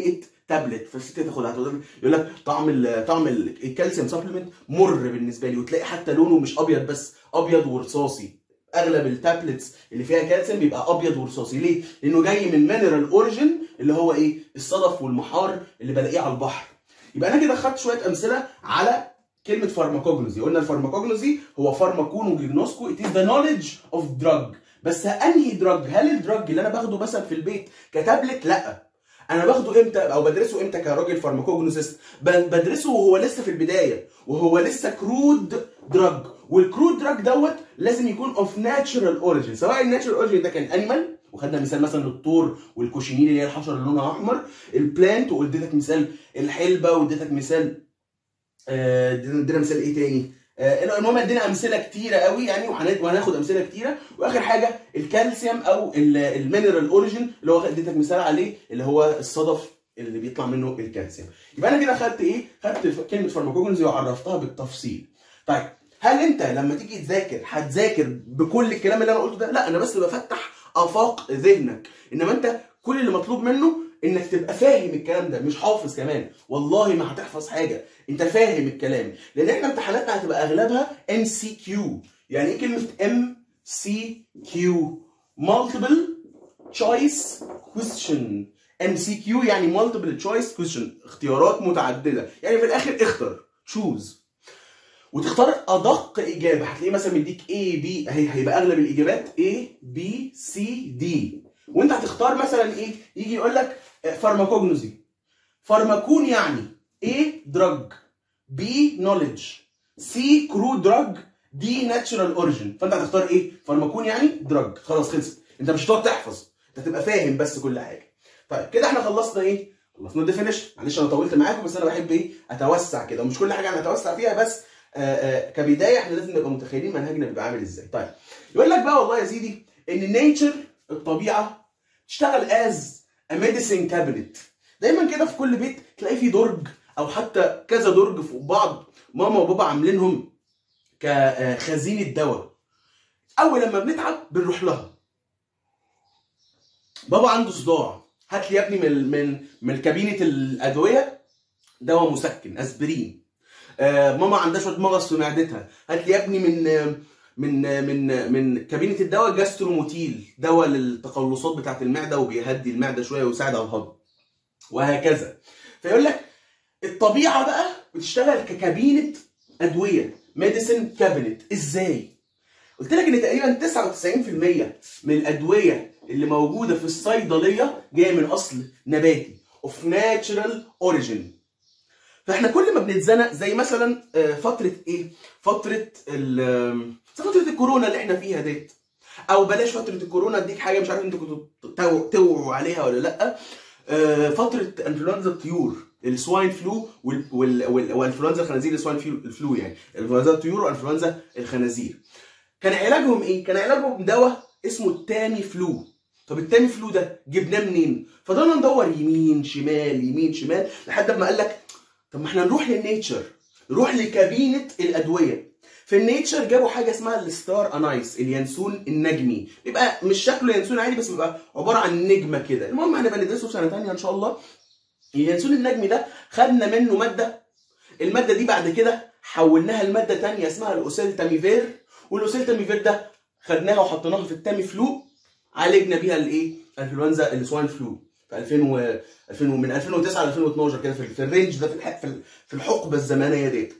تابلت فالست تاخدها هتقول يقول لك طعم ال طعم ال- الكالسيوم سبلمنت مر بالنسبه لي وتلاقي حتى لونه مش ابيض بس ابيض ورصاصي اغلب التابلتس اللي فيها كالسيوم بيبقى ابيض ورصاصي ليه؟ لانه جاي من مينرال اوريجن اللي هو ايه؟ الصدف والمحار اللي بلاقيه على البحر. يبقى انا كده خدت شويه امثله على كلمه فارماكوجنوزي قلنا الفارماكوجنوزي هو فارماكون وجيجنوسكو it is the knowledge of drug بس انهي دراج هل الدراج اللي انا باخده مثلا في البيت كتابلت لا انا باخده امتى او بدرسه امتى كراجل فارماكوجنوسيست ب- بدرسه وهو لسه في البدايه وهو لسه كرود دراج والكرود دراج دوت لازم يكون اوف ناتشرال اوريجين سواء الناتشرال اوريجين ده كان انيمال وخدنا مثال مثلا الطور والكوشينيل اللي هي الحشره اللي لونها احمر البلانت واديتك مثال الحلبه واديتك مثال آه، ادينا مثال ايه تاني آه، المهم ادينا امثله كتيره قوي يعني وهن- وهناخد امثله كتيره واخر حاجه الكالسيوم او المينرال اوريجين اللي هو اديتك مثال عليه اللي هو الصدف اللي بيطلع منه الكالسيوم يبقى انا كده خدت ايه خدت ف- كلمه فارماكوجنزي وعرفتها بالتفصيل طيب هل انت لما تيجي تذاكر هتذاكر بكل الكلام اللي انا قلته ده لا انا بس بفتح افاق ذهنك انما انت كل اللي مطلوب منه انك تبقى فاهم الكلام ده مش حافظ كمان والله ما هتحفظ حاجه انت فاهم الكلام لان احنا امتحاناتنا هتبقى اغلبها ام سي كيو يعني ايه كلمه ام سي كيو مالتيبل تشويس كويستشن ام سي كيو يعني مالتيبل تشويس كويستشن اختيارات متعدده يعني في الاخر اختر تشوز وتختار ادق اجابه هتلاقيه مثلا مديك A B اهي هيبقى اغلب الاجابات A B C D وانت هتختار مثلا ايه يجي يقول لك فارماكوجنوزي فارماكون يعني A دراج B نوليدج C كرو دراج D ناتشرال اوريجين فانت هتختار ايه فارماكون يعني دراج خلاص خلصت انت مش هتقعد تحفظ انت هتبقى فاهم بس كل حاجه طيب كده احنا خلصنا ايه خلصنا الديفينيشن معلش انا طولت معاكم بس انا بحب ايه اتوسع كده ومش كل حاجه انا اتوسع فيها بس آه، آه، كبدايه احنا لازم نبقى متخيلين منهجنا بيبقى عامل ازاي طيب يقول لك بقى والله يا سيدي ان النيتشر الطبيعه تشتغل از ا ميديسين كابينت دايما كده في كل بيت تلاقي فيه درج او حتى كذا درج فوق بعض ماما وبابا عاملينهم كخزينه دواء اول لما بنتعب بنروح لها بابا عنده صداع هات لي يا ابني من من من كابينه الادويه دواء مسكن اسبرين آه، ماما عندها شويه مغص في معدتها هات لي يا ابني من آه، من آه، من آه، من كابينه الدواء جاستروموتيل دواء للتقلصات بتاعه المعده وبيهدي المعده شويه ويساعد على الهضم وهكذا فيقول لك الطبيعه بقى بتشتغل ككابينه ادويه ميديسن كابينت ازاي قلت لك ان تقريبا 99% من الادويه اللي موجوده في الصيدليه جايه من اصل نباتي اوف ناتشرال اوريجين فاحنا كل ما بنتزنق زي مثلا آه، فتره ايه فتره ال آم، زي فتره الكورونا اللي احنا فيها ديت او بلاش فتره الكورونا اديك حاجه مش عارف انتوا كنتوا تو- توعوا عليها ولا لا آه، فتره انفلونزا الطيور السواين فلو وال- وال- وال- وانفلونزا الخنازير السواين فلو الفلو يعني انفلونزا الطيور وانفلونزا الخنازير كان علاجهم ايه؟ كان علاجهم دواء اسمه التامي فلو طب التامي فلو ده جبناه منين؟ فضلنا ندور يمين شمال يمين شمال لحد ما قال لك طب ما احنا نروح للنيتشر نروح لكابينه الادويه في النيتشر جابوا حاجه اسمها الستار انايس اليانسون النجمي بيبقى مش شكله يانسون عادي بس بيبقى عباره عن نجمه كده المهم هنبقى ندرسه في سنه ثانيه ان شاء الله اليانسون النجمي ده خدنا منه ماده الماده دي بعد كده حولناها لماده ثانيه اسمها الاوسيلتاميفير والاوسيلتاميفير ده خدناها وحطيناها في التامي فلو عالجنا بيها الايه؟ انفلونزا السواين فلو في 2000 و 2000 و- من 2009 ل 2012 كده في, في الرينج ده في الح- في ال- في الحقبه الزمنيه ديت.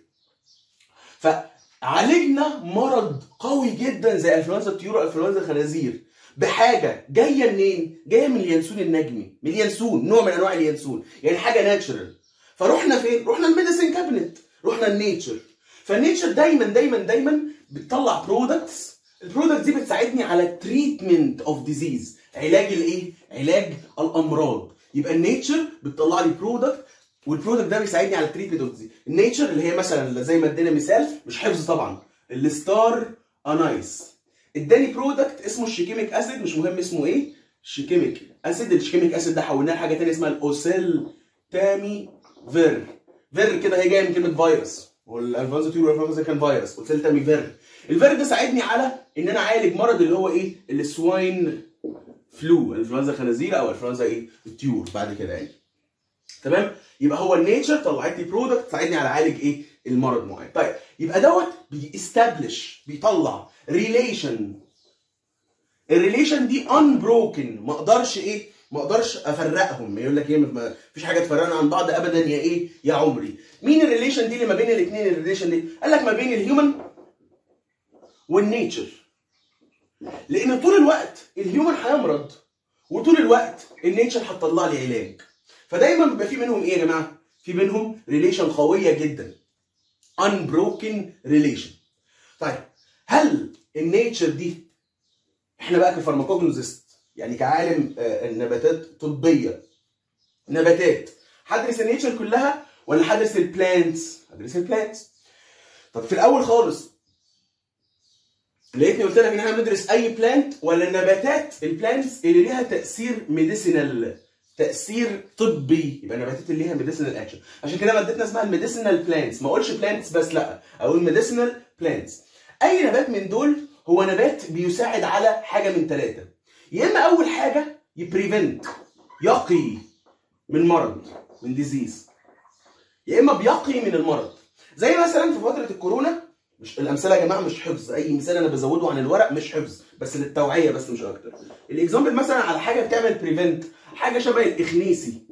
فعالجنا مرض قوي جدا زي انفلونزا الطيور وانفلونزا الخنازير بحاجه جايه منين؟ جايه من اليانسون النجمي، من اليانسون نوع من انواع اليانسون، يعني حاجه ناتشرال. فروحنا فين؟ رحنا الميديسين كابينت، رحنا النيتشر. فالنيتشر دايما دايما دايما بتطلع برودكتس البرودكت دي بتساعدني على تريتمنت اوف ديزيز علاج الايه علاج الامراض يبقى النيتشر بتطلع لي برودكت والبرودكت ده بيساعدني على التريتمنت اوف ديزيز النيتشر اللي هي مثلا زي ما ادينا مثال مش حفظ طبعا الستار انايس اداني برودكت اسمه الشيكيميك اسيد مش مهم اسمه ايه شيكيميك اسيد الشيكيميك اسيد ده حولناه لحاجه ثانيه اسمها الاوسيل تامي فير فير كده هي جايه من كلمه فيروس والانفلونزا طيور والانفلونزا كان فيروس اوسيل تامي فير الفير ده ساعدني على ان انا اعالج مرض اللي هو ايه السواين فلو انفلونزا خنازير او انفلونزا ايه الطيور بعد كده يعني تمام يبقى هو النيتشر طلعت لي برودكت تساعدني على عالج ايه المرض معين طيب يبقى دوت بيستابلش بيطلع ريليشن الريليشن دي unbroken ما اقدرش ايه ما اقدرش افرقهم يقول لك ايه ما فيش حاجه تفرقنا عن بعض ابدا يا ايه يا عمري مين الريليشن دي اللي ما بين الاثنين الريليشن دي قال لك ما بين الهيومن والنيتشر لان طول الوقت الهيومن هيمرض وطول الوقت النيتشر هتطلع لي علاج فدايما بيبقى في منهم ايه يا جماعه في بينهم ريليشن قويه جدا unbroken relation طيب هل النيتشر دي احنا بقى كفارماكوجنوزست يعني كعالم آه، النباتات طبيه نباتات هدرس النيتشر كلها ولا هدرس البلانتس هدرس البلانتس طب في الاول خالص لقيتني قلت لك ان احنا بندرس اي بلانت ولا النباتات البلانتس اللي ليها تاثير ميديسينال تاثير طبي يبقى النباتات اللي ليها ميديسينال اكشن عشان كده مادتنا اسمها الميديسينال بلانتس ما اقولش بلانتس بس لا اقول ميديسينال بلانتس اي نبات من دول هو نبات بيساعد على حاجه من ثلاثه يا اما اول حاجه يبريفنت يقي من مرض من ديزيز يا اما بيقي من المرض زي مثلا في فتره الكورونا مش الامثله يا جماعه مش حفظ اي مثال انا بزوده عن الورق مش حفظ بس للتوعيه بس مش اكتر الاكزامبل مثلا على حاجه بتعمل بريفنت حاجه شبه الاخنيسي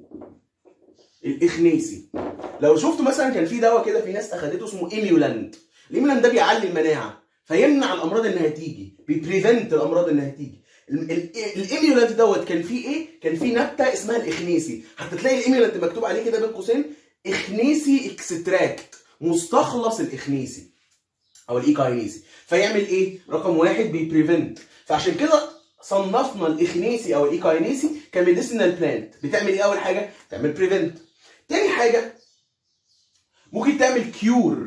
الاخنيسي لو شفتوا مثلا كان في دواء كده في ناس اخدته اسمه ايميولاند الايميولاند ده بيعلي المناعه فيمنع الامراض انها تيجي بيبريفنت الامراض انها تيجي ال- ال- الايميولاند دوت كان فيه ايه كان فيه نبته اسمها الاخنيسي حتى تلاقي الايميولاند مكتوب عليه كده بين قوسين اخنيسي اكستراكت مستخلص الاخنيسي او الايكاينيسي فيعمل ايه رقم واحد بيبريفنت فعشان كده صنفنا الاخنيسي او الايكاينيسي كميديسينال بلانت بتعمل ايه اول حاجه تعمل بريفنت تاني حاجه ممكن تعمل كيور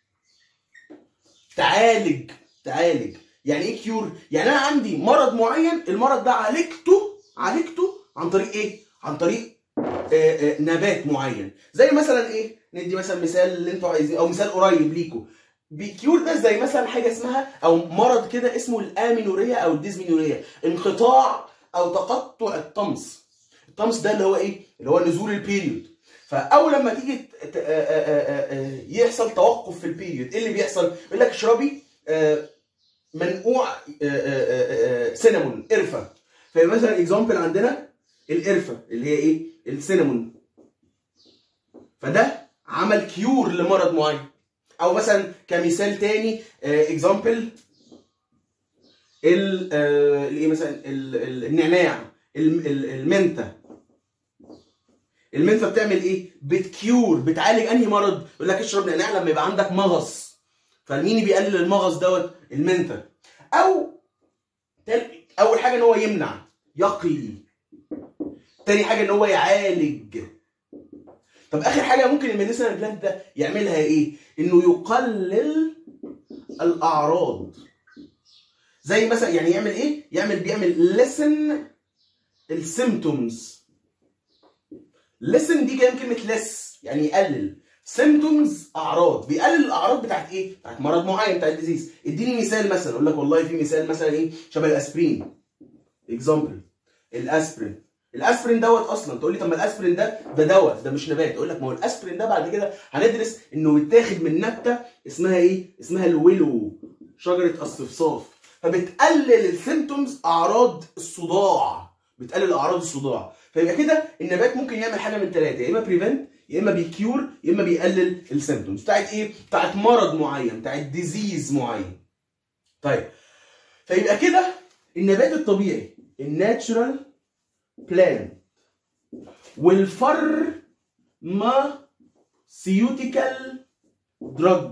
تعالج تعالج يعني ايه كيور يعني انا عندي مرض معين المرض ده عالجته عالجته عن طريق ايه عن طريق آه، آه، نبات معين زي مثلا ايه ندي مثلا مثال اللي انتوا عايزين او مثال قريب ليكوا بيكيور ده زي مثلا حاجه اسمها او مرض كده اسمه الامينوريا او الديزمينوريا انقطاع او تقطع الطمس الطمس ده اللي هو ايه اللي هو نزول البيريود فاول لما تيجي ت- ت- آه، آه، آه، آه، يحصل توقف في البيريود ايه اللي بيحصل يقول لك اشربي آه، منقوع آه، آه، آه، آه، سينامون قرفه فمثلا اكزامبل عندنا القرفه اللي هي ايه السينامون فده عمل كيور لمرض معين او مثلا كمثال تاني اكزامبل ال آه، الايه مثلا ال- ال- النعناع ال- ال- المنتا المنتا بتعمل ايه؟ بتكيور بتعالج انهي مرض؟ يقول لك اشرب نعناع لما يبقى عندك مغص فمين بيقلل المغص دوت؟ المنتا او تل- اول حاجه ان هو يمنع يقي تاني حاجه ان هو يعالج طب اخر حاجه ممكن الميديسينال بلانت ده يعملها ايه؟ انه يقلل الاعراض زي مثلا يعني يعمل ايه؟ يعمل بيعمل لسن السيمتومز لسن دي جايه من كلمه لس يعني يقلل سيمتومز اعراض بيقلل الاعراض بتاعت ايه؟ بتاعت مرض معين بتاعت ديزيز اديني مثال مثلا اقول لك والله في مثال مثلا ايه؟ شبه الاسبرين اكزامبل الاسبرين الاسبرين دوت اصلا تقول لي طب ما الاسبرين ده ده دواء ده مش نبات اقول لك ما هو الاسبرين ده بعد كده هندرس انه متاخد من نبته اسمها ايه؟ اسمها الويلو شجره الصفصاف فبتقلل السيمتومز اعراض الصداع بتقلل اعراض الصداع فيبقى كده النبات ممكن يعمل حاجه من ثلاثه يا اما بريفنت يا اما بيكيور يا اما بيقلل السيمتومز بتاعت ايه؟ بتاعت مرض معين بتاعت ديزيز معين طيب فيبقى كده النبات الطبيعي الناتشرال بلان والفر ما سيوتيكال دراج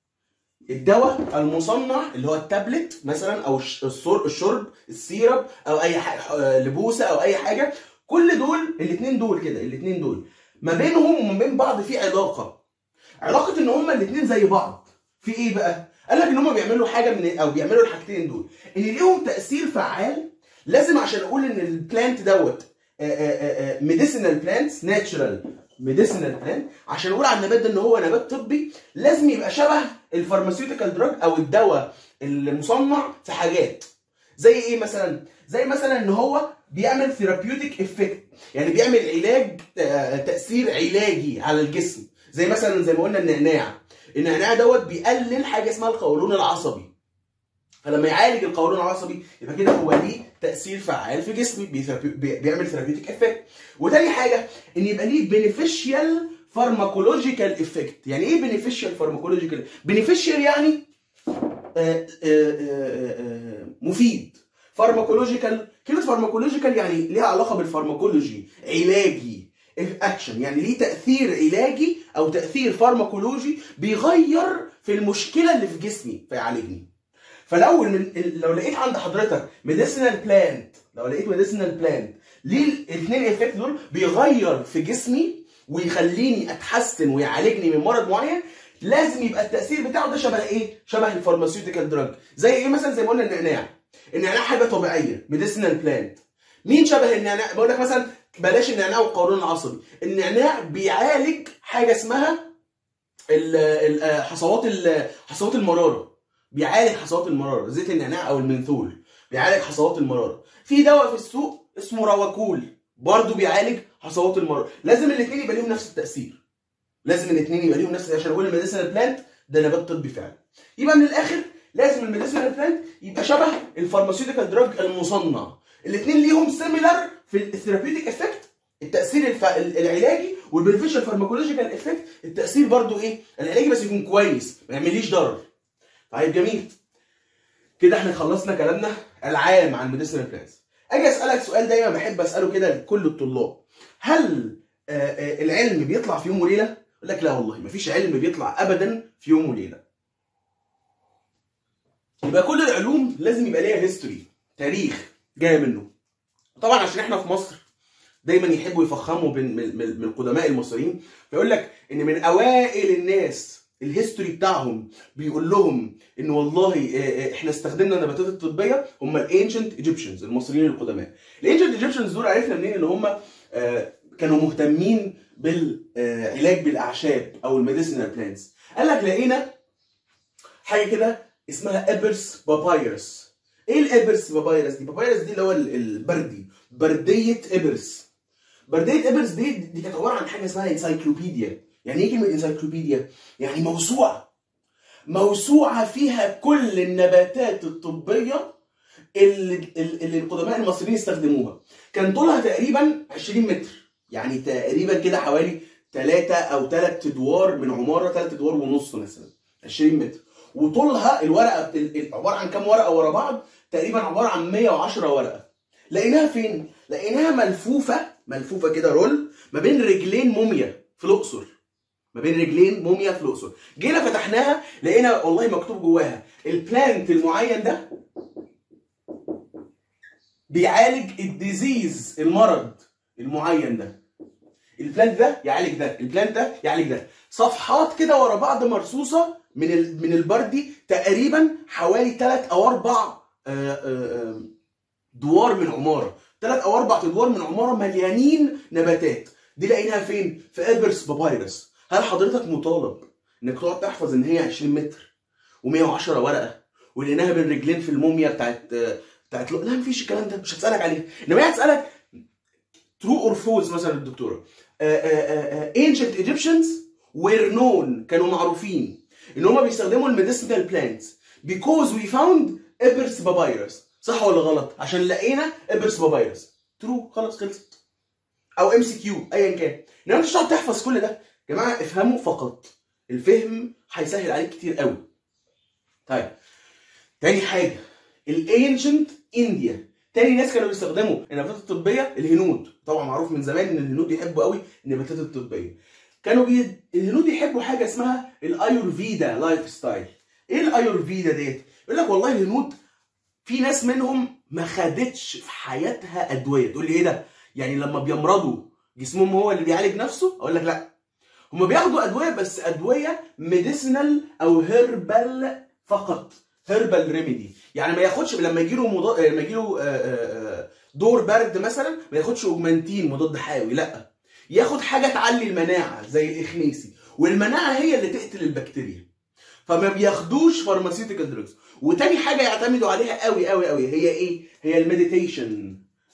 الدواء المصنع اللي هو التابلت مثلا او الش- الصر- الشرب السيرب او اي حاجه لبوسه او اي حاجه كل دول الاثنين دول كده الاثنين دول ما بينهم وما بين بعض في علاقه علاقه ان هما الاثنين زي بعض في ايه بقى قال لك ان هما بيعملوا حاجه من او بيعملوا الحاجتين دول ان ليهم تاثير فعال لازم عشان اقول ان البلانت دوت ميديسينال بلانتس ناتشرال ميديسينال بلانت عشان اقول على النبات ده ان هو نبات طبي لازم يبقى شبه الفارماسيوتيكال دراج او الدواء المصنع في حاجات زي ايه مثلا زي مثلا ان هو بيعمل ثيرابيوتيك افكت يعني بيعمل علاج آه، تاثير علاجي على الجسم زي مثلا زي ما قلنا النعناع النعناع دوت بيقلل حاجه اسمها القولون العصبي فلما يعالج القولون العصبي يبقى كده هو ليه تاثير فعال في جسمي بيثرابي- بي- بيعمل ثيرابيوتيك افكت وتاني حاجه ان يبقى ليه بينيفيشال فارماكولوجيكال افكت يعني ايه بينيفيشال فارماكولوجيكال بينيفيشال يعني آه، آه، آه، آه، مفيد فارماكولوجيكال كلمه فارماكولوجيكال يعني ليها علاقه بالفارماكولوجي علاجي اكشن يعني ليه تاثير علاجي او تاثير فارماكولوجي بيغير في المشكله اللي في جسمي فيعالجني فلو من لو لقيت عند حضرتك ميديسينال بلانت لو لقيت ميديسينال بلانت ليه الاثنين افكت دول بيغير في جسمي ويخليني اتحسن ويعالجني من مرض معين لازم يبقى التاثير بتاعه ده شبه ايه؟ شبه الفارماسيوتيكال دراج زي ايه مثلا زي ما قلنا النعناع النعناع حاجه طبيعيه ميديسينال بلانت مين شبه النعناع؟ بقول لك مثلا بلاش النعناع والقولون العصبي النعناع بيعالج حاجه اسمها ال- ال- آه، حصوات ال- حصوات المراره بيعالج حصوات المراره زيت النعناع او المنثول بيعالج حصوات المراره في دواء في السوق اسمه رواكول برضه بيعالج حصوات المراره لازم الاثنين يبقى ليهم نفس التاثير لازم الاثنين يبقى ليهم نفس التأثير. عشان اقول الميديسينال بلانت ده نبات طبي فعلا يبقى من الاخر لازم الميديسينال بلانت يبقى شبه الفارماسيوتيكال دراج المصنع الاثنين ليهم سيميلر في الثيرابيوتيك افكت التاثير الف... العلاجي والبنفيشال فارماكولوجيكال افكت التاثير برضو ايه العلاجي بس يكون كويس ما يعمليش ضرر طيب جميل كده احنا خلصنا كلامنا العام عن الميديسينال بلانز اجي اسالك سؤال دايما بحب اساله كده لكل الطلاب هل آه، آه، العلم بيطلع في يوم وليله يقول لك لا والله مفيش علم بيطلع ابدا في يوم وليله يبقى كل العلوم لازم يبقى ليها هيستوري تاريخ جايه منه طبعا عشان احنا في مصر دايما يحبوا يفخموا من من من القدماء المصريين فيقول لك ان من اوائل الناس الهيستوري بتاعهم بيقول لهم ان والله آه، آه، احنا استخدمنا النباتات الطبيه هم الانشنت ايجيبشنز المصريين القدماء الانشنت ايجيبشنز دول عرفنا منين ان هم آه، كانوا مهتمين بالعلاج بالاعشاب او الميديسينال بلانتس قال لك لقينا حاجه كده اسمها ابرس بابايرس ايه الابرس بابايرس دي بابايرس دي اللي هو ال- البردي برديه ابرس برديه ابرس دي دي كانت عباره عن حاجه اسمها انسايكلوبيديا يعني ايه كلمه انسايكلوبيديا يعني موسوعه موسوعه فيها كل النباتات الطبيه اللي, اللي القدماء المصريين استخدموها كان طولها تقريبا 20 متر يعني تقريبا كده حوالي 3 او 3 ادوار من عماره 3 ادوار ونص مثلا 20 متر وطولها الورقه بت- ال- عباره عن كام ورقه ورا بعض تقريبا عباره عن 110 ورقه لقيناها فين لقيناها ملفوفه ملفوفه كده رول ما بين رجلين موميا في الاقصر ما بين رجلين موميا في الاقصر جينا فتحناها لقينا والله مكتوب جواها البلانت المعين ده بيعالج الديزيز المرض المعين ده البلانت ده يعالج ده البلانت ده يعالج ده صفحات كده ورا بعض مرصوصه من ال- من البردي تقريبا حوالي ثلاث او اربع آه، آه، آه، دوار من عماره ثلاث او اربع ادوار من عماره مليانين نباتات دي لقيناها فين في ابرس بابايرس هل حضرتك مطالب انك تقعد تحفظ ان هي 20 متر و110 ورقه ولقيناها بين رجلين في الموميا بتاعت آه، بتاعت لا مفيش الكلام ده مش هتسالك عليه انما هي هتسالك ترو اور فولز مثلا الدكتوره ancient Egyptians were known كانوا معروفين ان هم بيستخدموا الميديسينال بلانتس because we found ابرس بابايرس صح ولا غلط عشان لقينا ابرس بابايرس ترو خلاص خلصت او ام سي كيو ايا كان انما انت مش هتقعد تحفظ كل ده يا جماعه افهموا فقط الفهم هيسهل عليك كتير قوي طيب تاني حاجه الانشنت انديا تاني ناس كانوا بيستخدموا النباتات الطبيه الهنود طبعا معروف من زمان ان الهنود يحبوا قوي النباتات الطبيه كانوا بي... الهنود يحبوا حاجه اسمها الايورفيدا لايف ستايل ايه الايورفيدا ديت يقول لك والله الهنود في ناس منهم ما خدتش في حياتها ادويه تقول لي ايه ده يعني لما بيمرضوا جسمهم هو اللي بيعالج نفسه اقول لك لا هم بياخدوا ادويه بس ادويه ميديسينال او هيربال فقط هيربال ريميدي يعني ما ياخدش لما يجي له مضاد لما يجي له دور برد مثلا ما ياخدش اوجمانتين مضاد حيوي لا ياخد حاجه تعلي المناعه زي الاخنيسي والمناعه هي اللي تقتل البكتيريا فما بياخدوش فارماسيوتيكال دراجز وتاني حاجه يعتمدوا عليها قوي قوي قوي هي ايه هي المديتيشن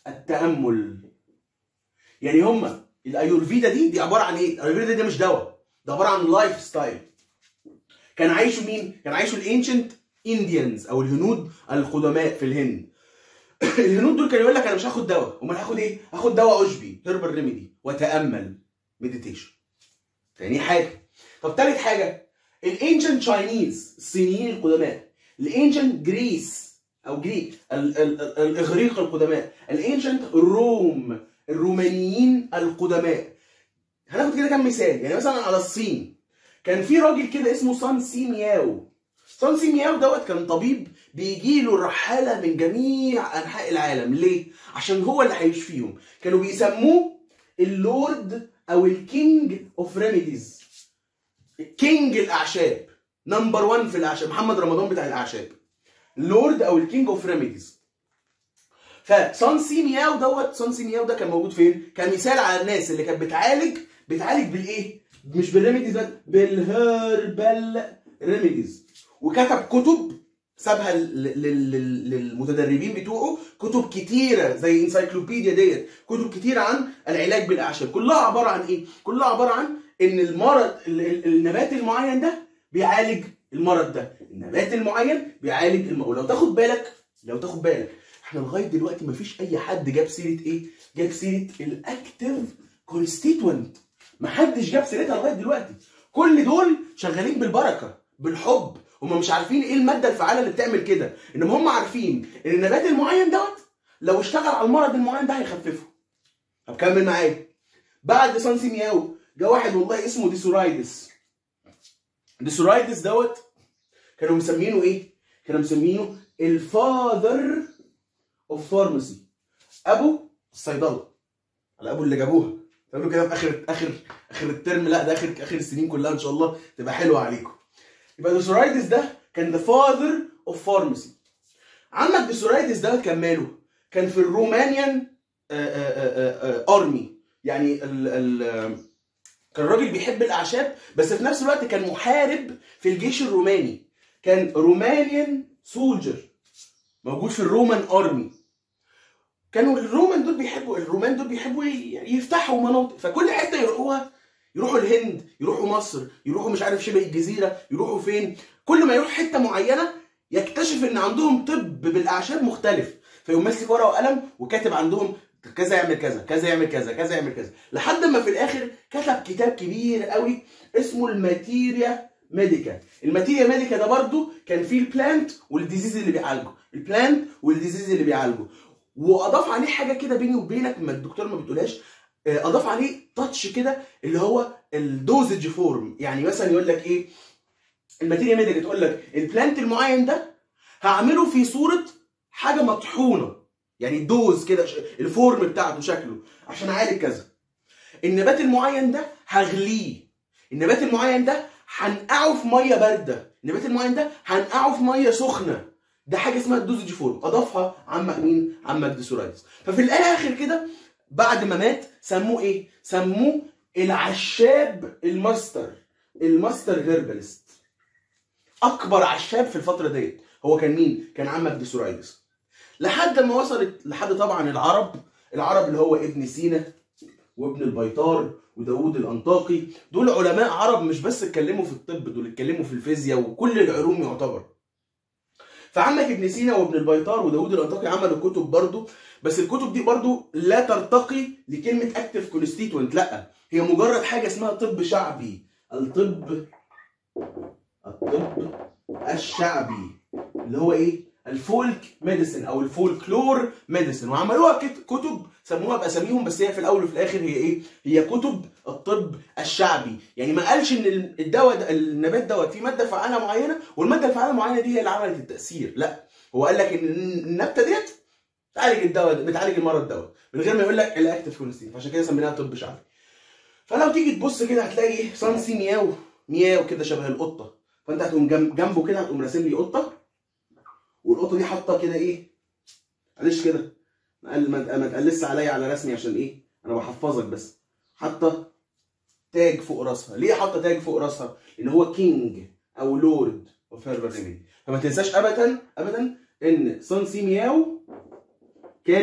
التامل يعني هما الايورفيدا دي دي عباره عن ايه الايورفيدا دي مش دواء ده عباره عن لايف ستايل كان عايشوا مين كان عايشوا الانشنت انديانز او الهنود القدماء في الهند الهنود دول كانوا يقول لك انا مش هاخد دواء امال هاخد ايه هاخد دواء اشبي هيربال ريميدي واتامل مديتيشن تاني حاجه طب تالت حاجه الانشنت تشاينيز الصينيين القدماء الانشنت جريس او جريك ال- ال- ال- الاغريق القدماء الانشنت روم الرومانيين القدماء هناخد كده كام مثال يعني مثلا على الصين كان في راجل كده اسمه سان سي مياو سان سي مياو دوت كان طبيب بيجي له الرحاله من جميع انحاء العالم ليه عشان هو اللي هيشفيهم كانوا بيسموه اللورد او الكينج اوف ريميديز كينج الاعشاب نمبر 1 في الاعشاب محمد رمضان بتاع الاعشاب لورد او الكينج اوف ريميديز فسان سي مياو دوت سان سي مياو ده كان موجود فين؟ كان مثال على الناس اللي كانت بتعالج بتعالج بالايه؟ مش بالريميديز بس بالهربال ريميديز وكتب كتب سابها لل- لل- لل- للمتدربين بتوعه كتب كتيره زي انسايكلوبيديا ديت كتب كتيره عن العلاج بالاعشاب كلها عباره عن ايه؟ كلها عباره عن ان المرض ال- ال- النبات المعين ده بيعالج المرض ده النبات المعين بيعالج الم... ولو تاخد بالك لو تاخد بالك احنا لغايه دلوقتي مفيش اي حد جاب سيره ايه جاب سيره الاكتيف كونستيتوينت محدش جاب سيرتها لغايه دلوقتي كل دول شغالين بالبركه بالحب هم مش عارفين ايه الماده الفعاله اللي بتعمل كده انما هم عارفين ان النبات المعين دوت لو اشتغل على المرض المعين ده هيخففه طب كمل معايا بعد سانسي مياو جه واحد والله اسمه ديسورايدس ديسورايدس دوت كانوا مسمينه ايه؟ كانوا مسمينه الفاذر اوف فارماسي ابو الصيدله على ابو اللي جابوها تعملوا كده في اخر اخر اخر الترم لا ده اخر اخر السنين كلها ان شاء الله تبقى حلوه عليكم يبقى ديسورايدس ده كان ذا فاذر اوف فارماسي عندك ديسورايدس ده كان ماله؟ كان في الرومانيان ارمي يعني ال ال كان راجل بيحب الاعشاب بس في نفس الوقت كان محارب في الجيش الروماني كان رومانيان سولجر موجود في الرومان ارمي كانوا الرومان دول بيحبوا الرومان دول بيحبوا ي- يفتحوا مناطق فكل حته يروحوها يروحوا الهند يروحوا مصر يروحوا مش عارف شبه الجزيره يروحوا فين كل ما يروح حته معينه يكتشف ان عندهم طب بالاعشاب مختلف فيقوم ماسك ورقه وقلم وكاتب عندهم كذا يعمل كذا كذا يعمل كذا كذا يعمل كذا لحد ما في الاخر كتب كتاب كبير قوي اسمه الماتيريا ميديكا الماتيريا ميديكا ده برضو كان فيه البلانت والديزيز اللي بيعالجه البلانت والديزيز اللي بيعالجه واضاف عليه حاجه كده بيني وبينك ما الدكتور ما بتقولهاش آه، اضاف عليه تاتش كده اللي هو الدوزج فورم يعني مثلا يقول لك ايه الماتيريا ميديكا تقول لك البلانت المعين ده هعمله في صوره حاجه مطحونه يعني الدوز كده ش- الفورم بتاعته شكله عشان اعالج كذا النبات المعين ده هغليه النبات المعين ده هنقعه في ميه بارده النبات المعين ده هنقعه في ميه سخنه ده حاجه اسمها الدوزج فورم اضافها عمك مين عمك ديسورايتس ففي الاخر كده بعد ما مات سموه ايه سموه العشاب الماستر الماستر هيربالست اكبر عشاب في الفتره ديت هو كان مين كان عمك ديسورايتس لحد ما وصلت لحد طبعا العرب العرب اللي هو ابن سينا وابن البيطار وداوود الانطاقي دول علماء عرب مش بس اتكلموا في الطب دول اتكلموا في الفيزياء وكل العلوم يعتبر فعمك ابن سينا وابن البيطار وداوود الانطاقي عملوا كتب برضو بس الكتب دي برضو لا ترتقي لكلمه اكتف كونستيتوينت لا هي مجرد حاجه اسمها طب شعبي الطب الطب الشعبي اللي هو ايه الفولك ميديسن او الفولكلور ميديسن وعملوها كت- كتب سموها باساميهم بس هي في الاول وفي الاخر هي ايه هي كتب الطب الشعبي يعني ما قالش ان الدواء ده- النبات دوت فيه ماده فعاله معينه والماده الفعاله المعينه دي هي اللي عملت التاثير لا هو قال لك ان النبته ديت بتعالج الدواء ده- بتعالج المرض دوت من غير ما يقول لك الاكتف كونستين فعشان كده سميناها طب شعبي فلو تيجي تبص كده هتلاقي ايه سانسي مياو مياو كده شبه القطه فانت هتقوم جنب جنبه كده هتقوم راسم لي قطه والقطه دي حاطه كده ايه معلش كده ما قال- ما ما تقلس عليا على رسمي عشان ايه انا بحفظك بس حاطه تاج فوق راسها ليه حاطه تاج فوق راسها لان هو كينج او لورد اوف هيربال ريميدي فما تنساش ابدا ابدا ان سان سي مياو كان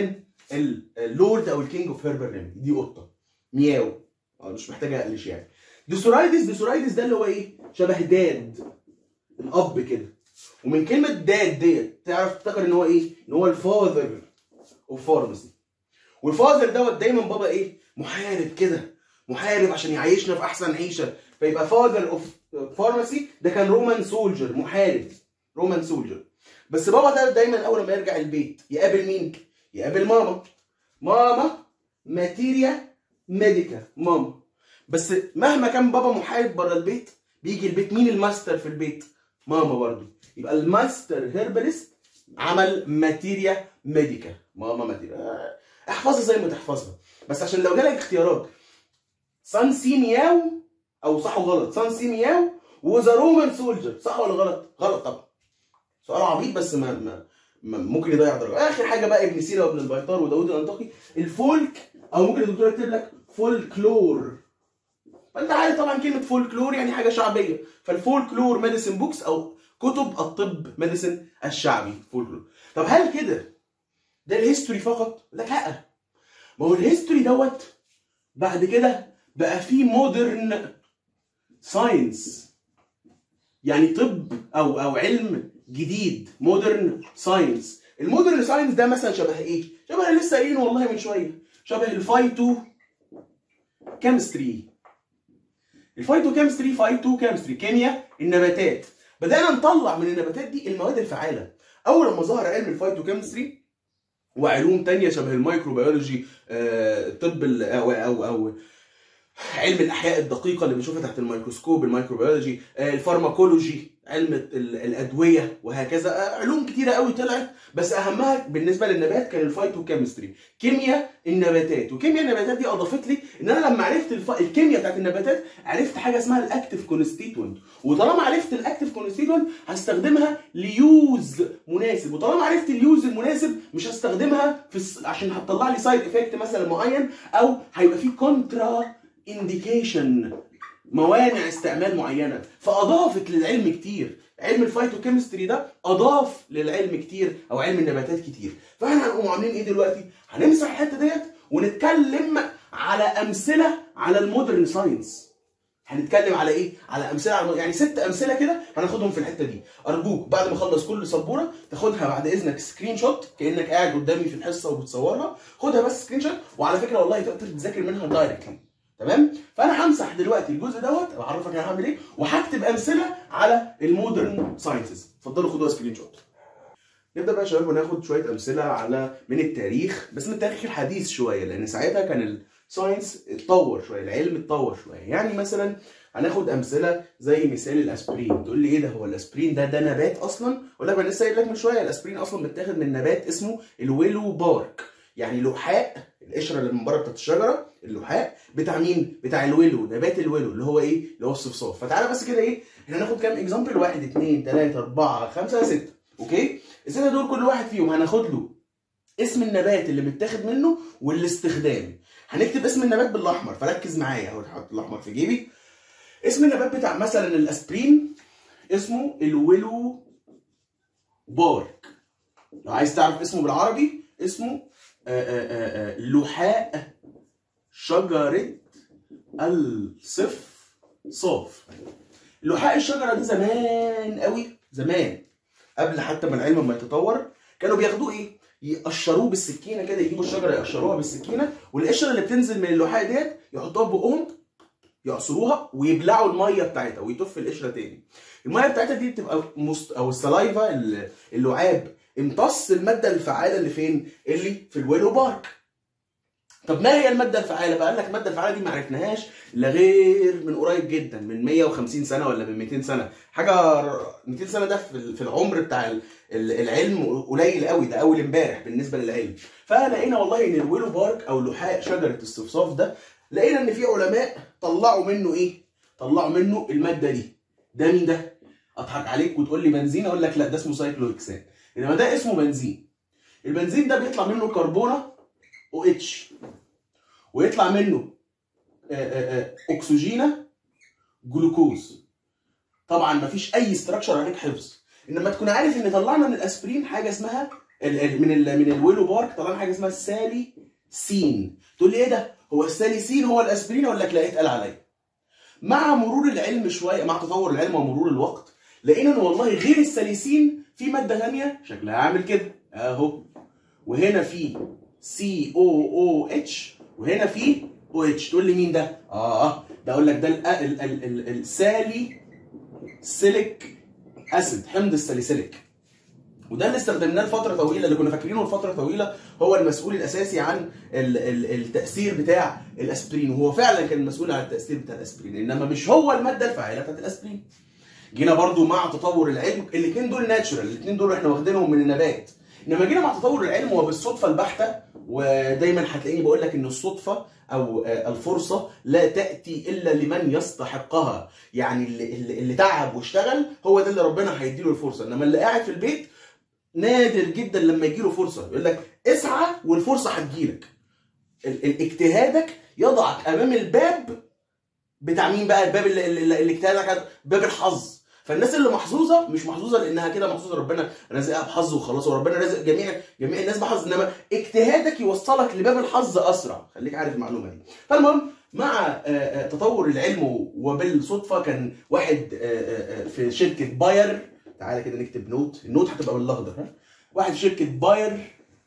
اللورد او الكينج اوف هيربر ريميدي دي قطه مياو اه مش محتاجه اقلش يعني ديسورايدس ديسورايدس ده اللي هو ايه شبه داد الاب كده ومن كلمه داد ديت تعرف تفتكر ان هو ايه ان هو الفاذر اوف فارماسي والفاذر دوت دايما بابا ايه محارب كده محارب عشان يعيشنا في احسن عيشه فيبقى فاذر اوف فارماسي ده كان رومان سولجر محارب رومان سولجر بس بابا ده دايما اول ما يرجع البيت يقابل مين يقابل ماما ماما ماتيريا ميديكا ماما بس مهما كان بابا محارب بره البيت بيجي البيت مين الماستر في البيت ماما برضه يبقى الماستر هيرباليست عمل ماتيريا ميديكا ماما ماتيريا احفظها زي ما تحفظها بس عشان لو جالك اختيارات سان سي مياو او صح وغلط سان سي مياو وذا رومان سولجر صح ولا غلط؟ غلط طبعا سؤال عبيط بس ما, ما, ما ممكن يضيع درجه اخر حاجه بقى ابن سينا وابن البيطار وداوود الانطاكي الفولك او ممكن الدكتور يكتب لك فولكلور فانت عارف طبعا كلمه فولكلور يعني حاجه شعبيه فالفولكلور ميديسن بوكس او كتب الطب ميديسن الشعبي فولكلور طب هل كده ده الهيستوري فقط؟ لك لا ما هو الهيستوري دوت بعد كده بقى فيه مودرن ساينس يعني طب او او علم جديد مودرن ساينس المودرن ساينس ده مثلا شبه ايه شبه اللي لسه قايلينه والله من شويه شبه الفايتو كيمستري الفايتو كيمستري فايتو كيمستري كيمياء النباتات بدانا نطلع من النباتات دي المواد الفعاله اول لما ظهر علم الفايتو كيمستري وعلوم تانية شبه الميكروبيولوجي آه، طب ال- او او او علم الاحياء الدقيقه اللي بنشوفها تحت الميكروسكوب الميكروبيولوجي آه، الفارماكولوجي علم ال- الادويه وهكذا آه، علوم كتيره قوي طلعت بس اهمها بالنسبه للنبات كان الفايتوكيمستري كيمياء النباتات وكيمياء النباتات دي اضافت لي ان انا لما عرفت الف... الكيمياء بتاعت النباتات عرفت حاجه اسمها الاكتيف كونستيتوينت وطالما عرفت الاكتيف كونستيتوينت هستخدمها ليوز مناسب وطالما عرفت اليوز المناسب مش هستخدمها في الس... عشان هتطلع لي سايد افكت مثلا معين او هيبقى في كونترا انديكيشن موانع استعمال معينه فاضافت للعلم كتير علم الفايتوكيمستري ده اضاف للعلم كتير او علم النباتات كتير فاحنا هنقوم عاملين ايه دلوقتي هنمسح الحته ديت ونتكلم على امثله على المودرن ساينس هنتكلم على ايه على امثله على يعني ست امثله كده هناخدهم في الحته دي ارجوك بعد ما اخلص كل سبوره تاخدها بعد اذنك سكرين شوت كانك قاعد قدامي في الحصه وبتصورها خدها بس سكرين شوت وعلى فكره والله تقدر تذاكر منها دايركتلي تمام فانا همسح دلوقتي الجزء دوت واعرفك انا هعمل ايه وهكتب امثله على المودرن ساينسز اتفضلوا خدوها سكرين شوت نبدا بقى يا شباب وناخد شويه امثله على من التاريخ بس من التاريخ الحديث شويه لان ساعتها كان الساينس اتطور شويه العلم اتطور شويه يعني مثلا هناخد امثله زي مثال الاسبرين تقول لي ايه ده هو الاسبرين ده ده نبات اصلا اقول لك انا لسه قايل لك من شويه الاسبرين اصلا متاخد من نبات اسمه الويلو بارك يعني لحاء القشره اللي من بره بتاعت الشجره اللحاء بتاع مين؟ بتاع الويلو نبات الويلو اللي هو ايه؟ اللي هو الصفصاف فتعالى بس كده ايه؟ احنا هناخد كام اكزامبل؟ واحد اثنين ثلاثه اربعه خمسه سته اوكي؟ السته دول كل واحد فيهم هناخد له اسم النبات اللي متاخد منه والاستخدام هنكتب اسم النبات بالاحمر فركز معايا اهو هحط الاحمر في جيبي اسم النبات بتاع مثلا الاسبرين اسمه الويلو بارك لو عايز تعرف اسمه بالعربي اسمه آآ آآ آآ لحاء شجرة الصف صاف لحاء الشجرة دي زمان قوي زمان قبل حتى ما العلم ما يتطور كانوا بياخدوه ايه؟ يقشروه بالسكينه كده يجيبوا الشجره يقشروها بالسكينه والقشره اللي بتنزل من اللحاء ديت يحطوها في بقهم يعصروها ويبلعوا الميه بتاعتها ويطفي القشره تاني. الميه بتاعتها دي بتبقى مست... او السلايفا اللعاب امتص الماده الفعاله اللي فين؟ اللي في الويلو بارك. طب ما هي الماده الفعاله؟ فقال لك الماده الفعاله دي ما عرفناهاش الا غير من قريب جدا من 150 سنه ولا من 200 سنه، حاجه 200 سنه ده في العمر بتاع العلم قليل قوي ده اول امبارح بالنسبه للعلم. فلقينا والله ان الويلو بارك او لحاء شجره الصفصاف ده لقينا ان في علماء طلعوا منه ايه؟ طلعوا منه الماده دي. ده مين ده؟ اضحك عليك وتقول لي بنزين اقول لك لا ده اسمه سايكلوهكسان. انما ده اسمه بنزين. البنزين ده بيطلع منه كربونه او اتش ويطلع منه اكسجينه جلوكوز طبعا مفيش اي استراكشر عليك حفظ انما تكون عارف ان طلعنا من الاسبرين حاجه اسمها ال- ال- من ال من الويلو بارك طلعنا حاجه اسمها السالي سين تقول لي ايه ده هو السالي سين هو الاسبرين اقول لك لا اتقل عليا مع مرور العلم شويه مع تطور العلم ومرور الوقت لقينا ان والله غير الساليسين في ماده ثانيه شكلها عامل كده اهو وهنا في سي او او اتش وهنا في او اتش تقول لي مين ده؟ اه ده اقول لك ده ال ال ال ال السالي سيليك اسيد حمض الساليسيليك وده اللي استخدمناه لفتره طويله اللي كنا فاكرينه لفتره طويله هو المسؤول الاساسي عن ال ال التاثير بتاع الاسبرين وهو فعلا كان المسؤول عن التاثير بتاع الاسبرين انما مش هو الماده الفاعله بتاعت الاسبرين جينا برضو مع تطور العلم الاثنين دول ناتشورال الاثنين دول احنا واخدينهم من النبات انما جينا مع تطور العلم وبالصدفه البحته ودايما هتلاقيني بقول لك ان الصدفه او آه، الفرصه لا تاتي الا لمن يستحقها يعني اللي, اللي اللي تعب واشتغل هو ده اللي ربنا هيديله الفرصه انما اللي قاعد في البيت نادر جدا لما يجيله فرصه يقول لك اسعى والفرصه هتجيلك ال- ال- اجتهادك يضعك امام الباب بتاع مين بقى الباب اللي, اللي, اللي اجتهادك باب الحظ فالناس اللي محظوظه مش محظوظه لانها كده محظوظه ربنا رازقها بحظ وخلاص وربنا رازق جميع جميع الناس بحظ انما اجتهادك يوصلك لباب الحظ اسرع خليك عارف المعلومه دي فالمهم مع آه، آه، تطور العلم وبالصدفه كان واحد آه، آه، آه، في شركه باير تعالى كده نكتب نوت النوت هتبقى بالاخضر ها واحد في شركه باير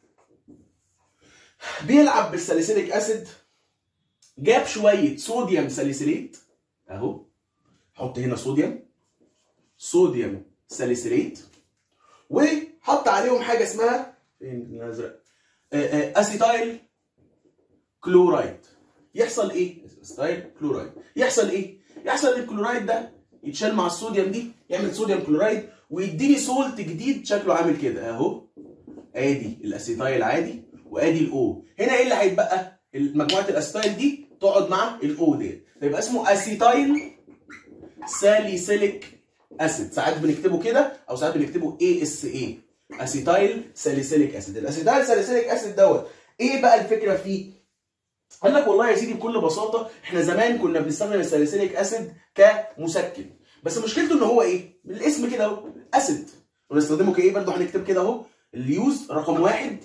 بيلعب بالساليسيليك اسيد جاب شويه صوديوم ساليسيليت اهو حط هنا صوديوم صوديوم ساليسيليت وحط عليهم حاجه اسمها فين الازرق آه، آه، اسيتايل كلورايد يحصل ايه اسيتايل كلورايد يحصل ايه يحصل ان الكلورايد ده يتشال مع الصوديوم دي يعمل صوديوم كلورايد ويديني سولت جديد شكله عامل كده اهو ادي الاسيتايل عادي وادي الاو هنا ايه اللي هيتبقى مجموعه الاسيتايل دي تقعد مع الاو ديت فيبقى اسمه اسيتايل ساليسيليك اسيد ساعات بنكتبه كده او ساعات بنكتبه اي اس اي اسيتايل ساليسيليك اسيد الاسيتايل ساليسيليك اسيد دوت ايه بقى الفكره فيه قال لك والله يا سيدي بكل بساطه احنا زمان كنا بنستخدم الساليسيليك اسيد كمسكن بس مشكلته ان هو ايه من الاسم كده اهو اسيد ونستخدمه كايه برضه هنكتب كده اهو اليوز رقم واحد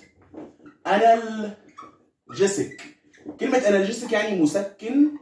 انالجيسيك كلمه انالجيسيك يعني مسكن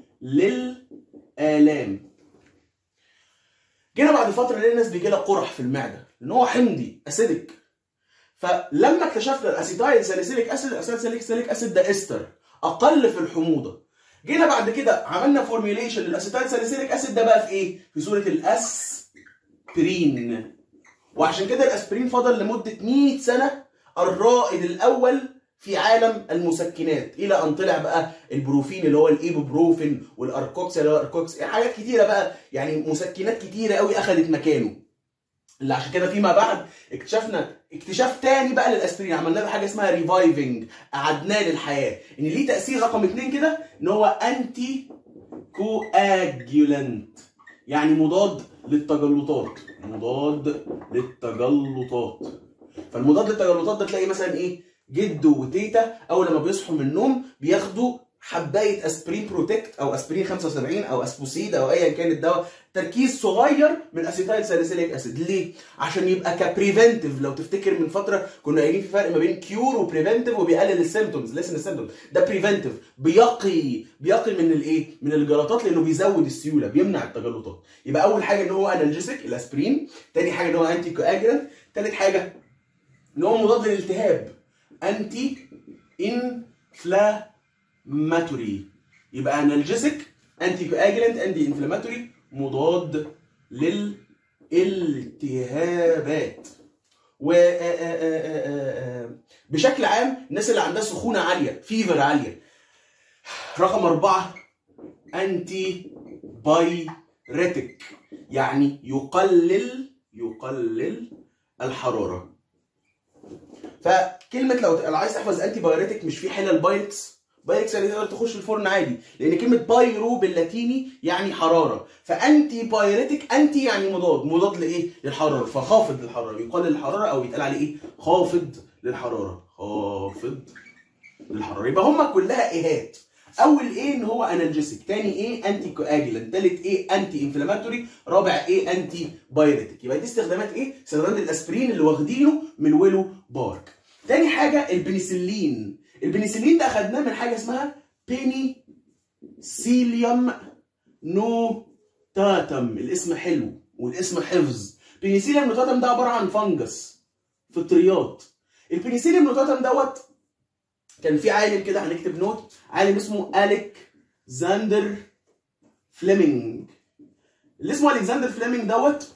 للالام جينا بعد فتره لقينا الناس بيجي لها قرح في المعده لان هو حمضي اسيدك فلما اكتشفنا الاسيتايل ساليسيليك اسيد الاسيتايل ساليسيليك اسيد ده استر اقل في الحموضه جينا بعد كده عملنا فورميوليشن للاسيتايل ساليسيليك اسيد ده بقى في ايه في صوره الاسبرين وعشان كده الاسبرين فضل لمده 100 سنه الرائد الاول في عالم المسكنات الى ان طلع بقى البروفين اللي هو الايبوبروفين والاركوكس اللي هو الاركوكس حاجات كتيره بقى يعني مسكنات كتيره قوي اخذت مكانه اللي عشان كده فيما بعد اكتشفنا اكتشاف تاني بقى للاسبرين عملنا له حاجه اسمها ريفايفنج اعدناه للحياه ان ليه تاثير رقم اتنين كده ان هو انتي كواجولانت يعني مضاد للتجلطات مضاد للتجلطات فالمضاد للتجلطات ده تلاقي مثلا ايه جده وتيتا اول لما بيصحوا من النوم بياخدوا حبايه اسبرين بروتكت او اسبرين 75 او اسبوسيد او ايا كان الدواء تركيز صغير من اسيتايل ساليسيليك اسيد ليه؟ عشان يبقى كبريفنتيف لو تفتكر من فتره كنا قايلين في فرق ما بين كيور وبريفنتيف وبيقلل السيمتومز لسن السيمتومز ده بريفنتيف بيقي بيقي من الايه؟ من الجلطات لانه بيزود السيوله بيمنع التجلطات يبقى اول حاجه ان هو انالجيسيك الاسبرين تاني حاجه ان هو انتي كواجرانت تالت حاجه ان هو مضاد للالتهاب انتي انفلاماتوري يبقى انالجيسيك انتي كواجلنت انتي انفلاماتوري مضاد للالتهابات و آه، آه، آه، آه، آه، بشكل عام الناس اللي عندها سخونه عاليه فيفر عاليه رقم أربعة أنتي بايريتك يعني يقلل يقلل الحرارة فكلمة لو لو عايز تحفظ انتي بايريتك مش في حلل بايركس بايركس يعني تقدر تخش الفرن عادي لان كلمة بايرو باللاتيني يعني حرارة فانتي بايريتك انتي يعني مضاد مضاد لايه؟ للحرارة فخافض للحرارة يقلل الحرارة او يتقال عليه ايه؟ خافض للحرارة خافض للحرارة يبقى هما كلها ايهات اول ايه ان هو انالجيسيك تاني ايه انتي كواجلانت تالت ايه انتي انفلاماتوري رابع ايه انتي بايريتك يبقى دي استخدامات ايه استخدامات الاسبرين اللي واخدينه من الويلو بارك تاني حاجه البنسلين البنسلين ده اخدناه من حاجه اسمها بينيسيليوم نوتاتم الاسم حلو والاسم حفظ بنسيليوم نوتاتم ده عباره عن فنجس فطريات البنسيليوم نوتاتم دوت كان في عالم كده هنكتب نوت عالم اسمه الكسندر فليمنج اللي اسمه الكسندر فليمنج دوت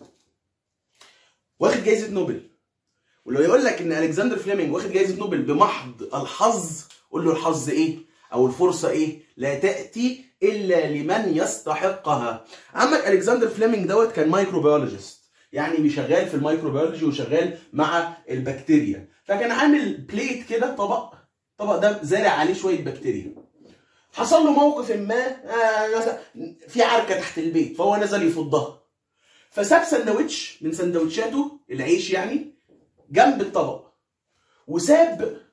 واخد جايزه نوبل ولو يقول لك ان الكسندر فليمنج واخد جايزه نوبل بمحض الحظ قول له الحظ ايه او الفرصه ايه لا تاتي الا لمن يستحقها عمك الكسندر فليمنج دوت كان مايكروبيولوجيست يعني بيشغال في الميكروبيولوجي وشغال مع البكتيريا فكان عامل بليت كده طبق الطبق ده زارع عليه شويه بكتيريا حصل له موقف ما آه مثلا في عركه تحت البيت فهو نزل يفضها فساب سندوتش من سندوتشاته العيش يعني جنب الطبق وساب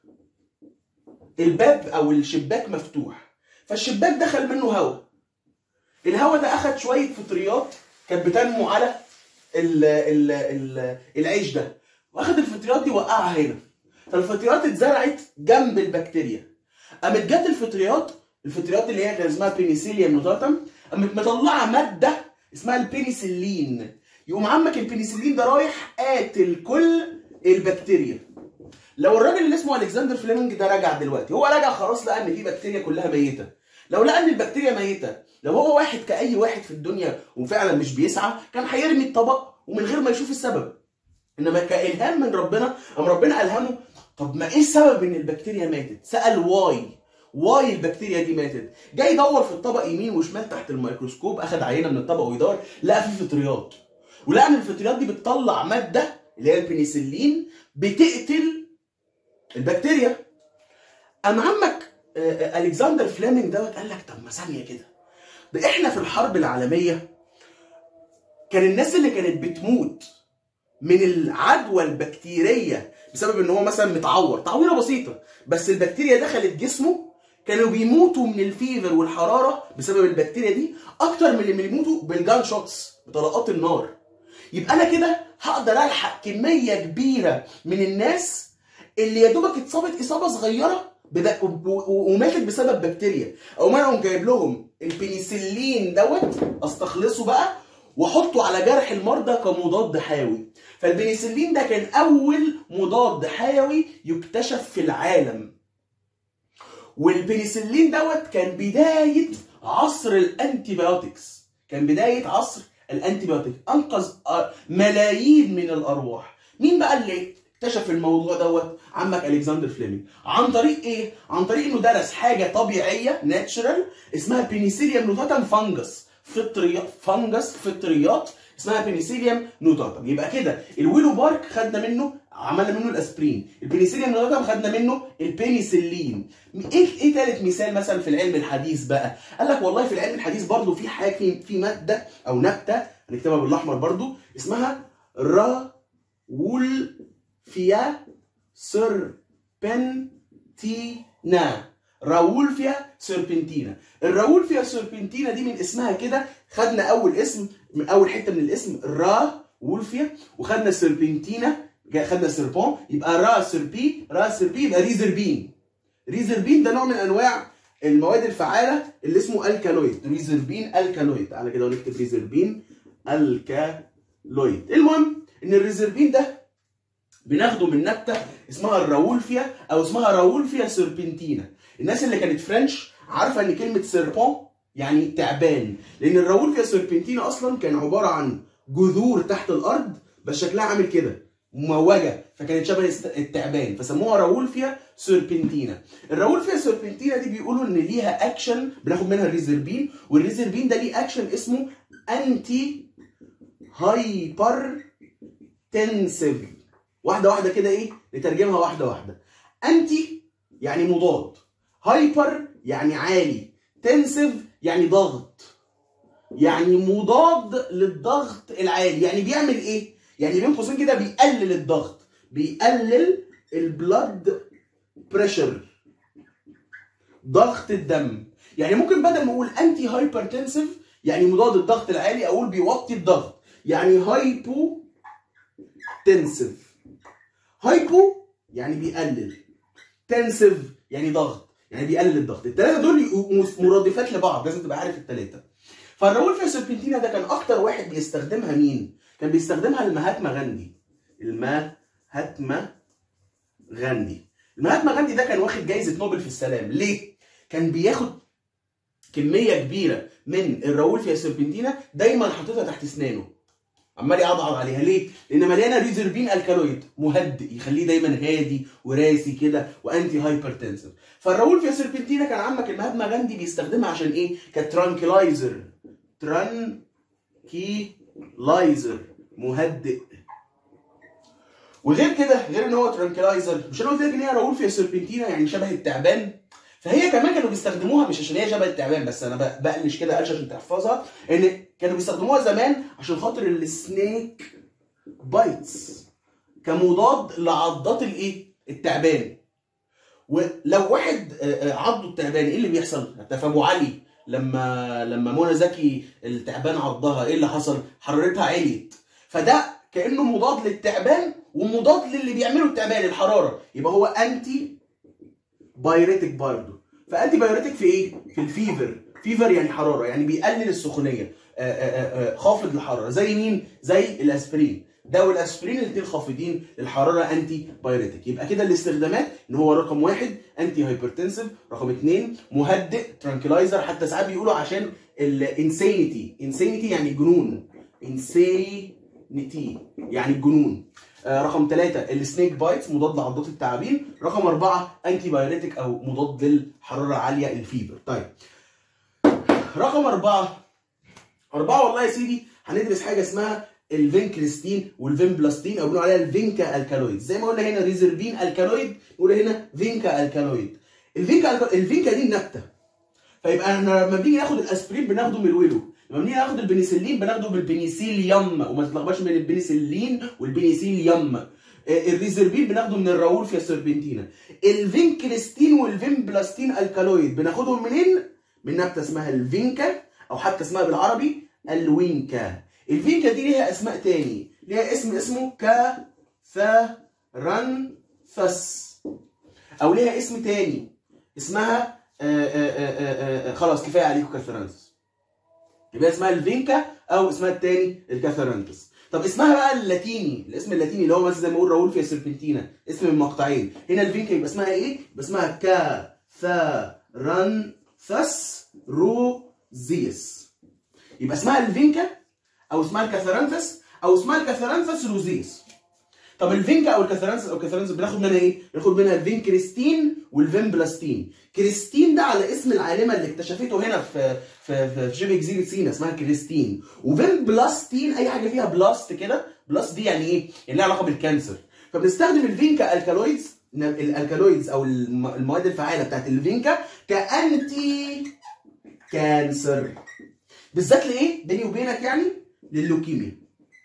الباب او الشباك مفتوح فالشباك دخل منه هواء الهواء ده اخد شويه فطريات كانت بتنمو على ال ال ال العيش ده واخد الفطريات دي وقعها هنا فالفطريات اتزرعت جنب البكتيريا قامت جت الفطريات الفطريات اللي هي كان اسمها بينيسيليوم نوتاتم قامت مطلعه ماده اسمها البينيسيلين يقوم عمك البينيسيلين ده رايح قاتل كل البكتيريا لو الراجل اللي اسمه الكسندر فليمنج ده رجع دلوقتي هو رجع خلاص لقى ان في بكتيريا كلها ميته لو لقى ان البكتيريا ميته لو هو واحد كاي واحد في الدنيا وفعلا مش بيسعى كان هيرمي الطبق ومن غير ما يشوف السبب انما كالهام من ربنا قام ربنا الهمه طب ما ايه السبب ان البكتيريا ماتت سال واي واي البكتيريا دي ماتت جاي يدور في الطبق يمين وشمال تحت الميكروسكوب اخد عينه من الطبق ويدور لقى في فطريات ولقى ان الفطريات دي بتطلع ماده اللي هي البنسلين بتقتل البكتيريا قام عمك الكسندر فليمنج دوت قال لك طب ما ثانيه كده ده احنا في الحرب العالميه كان الناس اللي كانت بتموت من العدوى البكتيريه بسبب ان هو مثلا متعور تعويره بسيطه بس البكتيريا دخلت جسمه كانوا بيموتوا من الفيفر والحراره بسبب البكتيريا دي اكتر من اللي بيموتوا بالجان شوتس بطلقات النار يبقى انا كده هقدر الحق كميه كبيره من الناس اللي يا دوبك اتصابت اصابه صغيره بدا وماتت بسبب بكتيريا او ما اقوم جايب لهم البنسلين دوت استخلصه بقى واحطه على جرح المرضى كمضاد حيوي فالبنسلين ده كان اول مضاد حيوي يكتشف في العالم والبنسلين دوت كان بدايه عصر الانتيبيوتكس كان بدايه عصر الانتيبيوتيك انقذ ملايين من الارواح مين بقى اللي اكتشف الموضوع دوت عمك الكسندر فليمنج عن طريق ايه عن طريق انه درس حاجه طبيعيه ناتشرال اسمها بينيسيليوم نوتاتم فانجس فطريات فانجس فطريات اسمها بينيسيليوم نوتاتم يبقى كده الويلو بارك خدنا منه عملنا منه الاسبرين البنسلين نوتاتم خدنا منه البنسلين ايه ايه ثالث مثال مثلا في العلم الحديث بقى قال لك والله في العلم الحديث برضو في حاجه في, في ماده او نبته هنكتبها بالاحمر برضو اسمها را وولفيا سيربنتينا راولفيا سيربنتينا الراولفيا سيربنتينا دي من اسمها كده خدنا اول اسم من اول حته من الاسم را وولفيا وخدنا سيربنتينا خدنا سيربون يبقى را سيربي را سيربي يبقى ريزربين ريزربين ده نوع من انواع المواد الفعاله اللي اسمه الكالويد ريزربين الكالويد تعالى كده ونكتب ريزربين الكالويد المهم ان الريزربين ده بناخده من نبته اسمها الراولفيا او اسمها راولفيا سيربنتينا الناس اللي كانت فرنش عارفه ان كلمه سيربون يعني تعبان لان الراولفيا سيربنتينا اصلا كان عباره عن جذور تحت الارض بس شكلها عامل كده مموجه فكانت شبه التعبان فسموها راولفيا سيربنتينا الراولفيا سيربنتينا دي بيقولوا ان ليها اكشن بناخد منها الريزربين والريزربين ده ليه اكشن اسمه انتي هايبر تنسيف واحده واحده كده ايه نترجمها واحده واحده انتي يعني مضاد هايبر يعني عالي تنسيف يعني ضغط يعني مضاد للضغط العالي يعني بيعمل ايه يعني بين قوسين كده بيقلل الضغط بيقلل البلد بريشر ضغط الدم يعني ممكن بدل ما اقول انتي هايبرتنسيف يعني مضاد الضغط العالي اقول بيوطي الضغط يعني هايبو تنسيف هايبو يعني بيقلل تنسف يعني ضغط يعني بيقلل الضغط الثلاثه دول يبقوا مرادفات لبعض لازم تبقى عارف الثلاثه فالراول في السربنتينا ده كان اكتر واحد بيستخدمها مين كان بيستخدمها المهاتما غاندي المهاتما غاندي المهاتما غاندي ده كان واخد جايزه نوبل في السلام ليه كان بياخد كميه كبيره من الراول في السربنتينا دايما حاططها تحت اسنانه عمال يعضعض عليها ليه؟ لان مليانه ريزربين الكالويد مهدئ يخليه دايما هادي وراسي كده وانتي هايبرتنسيف فالراول في السربنتينا كان عمك المهاتما غاندي بيستخدمها عشان ايه؟ كترانكلايزر ترانكيلايزر مهدئ وغير كده غير ان هو ترانكلايزر مش انا قلت لك ان هي راول في السربنتينا يعني شبه التعبان فهي كمان كانوا بيستخدموها مش عشان هي شبه التعبان بس انا بقلش كده قلش عشان تحفظها ان كانوا بيستخدموها زمان عشان خاطر السنيك بايتس كمضاد لعضات الايه؟ التعبان ولو واحد عضه التعبان ايه اللي بيحصل؟ ابو علي لما لما منى زكي التعبان عضها ايه اللي حصل؟ حرارتها عليت فده كانه مضاد للتعبان ومضاد للي بيعمله التعبان الحراره يبقى هو انتي بايريتك برضه فانتي بايريتك في ايه؟ في الفيفر فيفر يعني حراره يعني بيقلل السخونيه آآ آآ خافض الحراره زي مين؟ زي الاسبرين ده والاسبرين الاثنين خافضين الحراره انتي بايريتك يبقى كده الاستخدامات ان هو رقم واحد انتي هايبرتنسيف رقم اثنين مهدئ ترانكلايزر حتى ساعات بيقولوا عشان الانسينيتي انسينيتي يعني جنون انسينيتي يعني الجنون آه رقم ثلاثة السنيك بايتس مضاد لعضات التعابين رقم أربعة أنتي بايوريتك أو مضاد للحرارة عالية الفيبر طيب رقم أربعة أربعة والله يا سيدي هندرس حاجة اسمها الفينكريستين والفينبلاستين او بنقول عليها الفينكا الكالويد زي ما قلنا هنا ريزرفين الكالويد نقول هنا فينكا الكالويد الفينكا الفينكا دي النبته فيبقى احنا لما بنيجي ناخد الاسبرين بناخده من الويلو لما بنيجي ناخد البنسلين بناخده بالبنسيليوم وما تتلخبطش بين البنسلين والبنسيليوم الريزربين بناخده من الراول في السربنتينا الفينكريستين والفينبلاستين الكالويد بناخدهم منين من نبته اسمها الفينكا او حتى اسمها بالعربي الوينكا الفينكا دي ليها اسماء تاني ليها اسم اسمه كاثارانثس او ليها اسم تاني اسمها آآ آآ آآ خلاص كفايه عليكم كاثارانثس يبقى اسمها الفينكا او اسمها التاني الكاثارانثس طب اسمها بقى اللاتيني الاسم اللاتيني اللي هو مثلا زي ما بقول راول في السربنتينا اسم من مقطعين هنا الفينكا يبقى اسمها ايه يبقى اسمها كاثارانثس روزيس يبقى اسمها الفينكا او اسمها الكاثارانثس او اسمها الكاثارانثس روزيس طب الفينكا او الكاثارانثس او الكاثارانثس بناخد منها ايه؟ بناخد منها الفينكريستين والفينبلاستين. كريستين ده على اسم العالمه اللي اكتشفته هنا في في في شبه جزيره سينا اسمها كريستين وفينبلاستين اي حاجه فيها بلاست كده بلاست دي يعني ايه؟ يعني لها علاقه بالكانسر. فبنستخدم الفينكا الكالويدز الالكالويدز او المواد الفعاله بتاعت الفينكا كانتي كانسر. بالذات لايه؟ بيني وبينك يعني لللوكيميا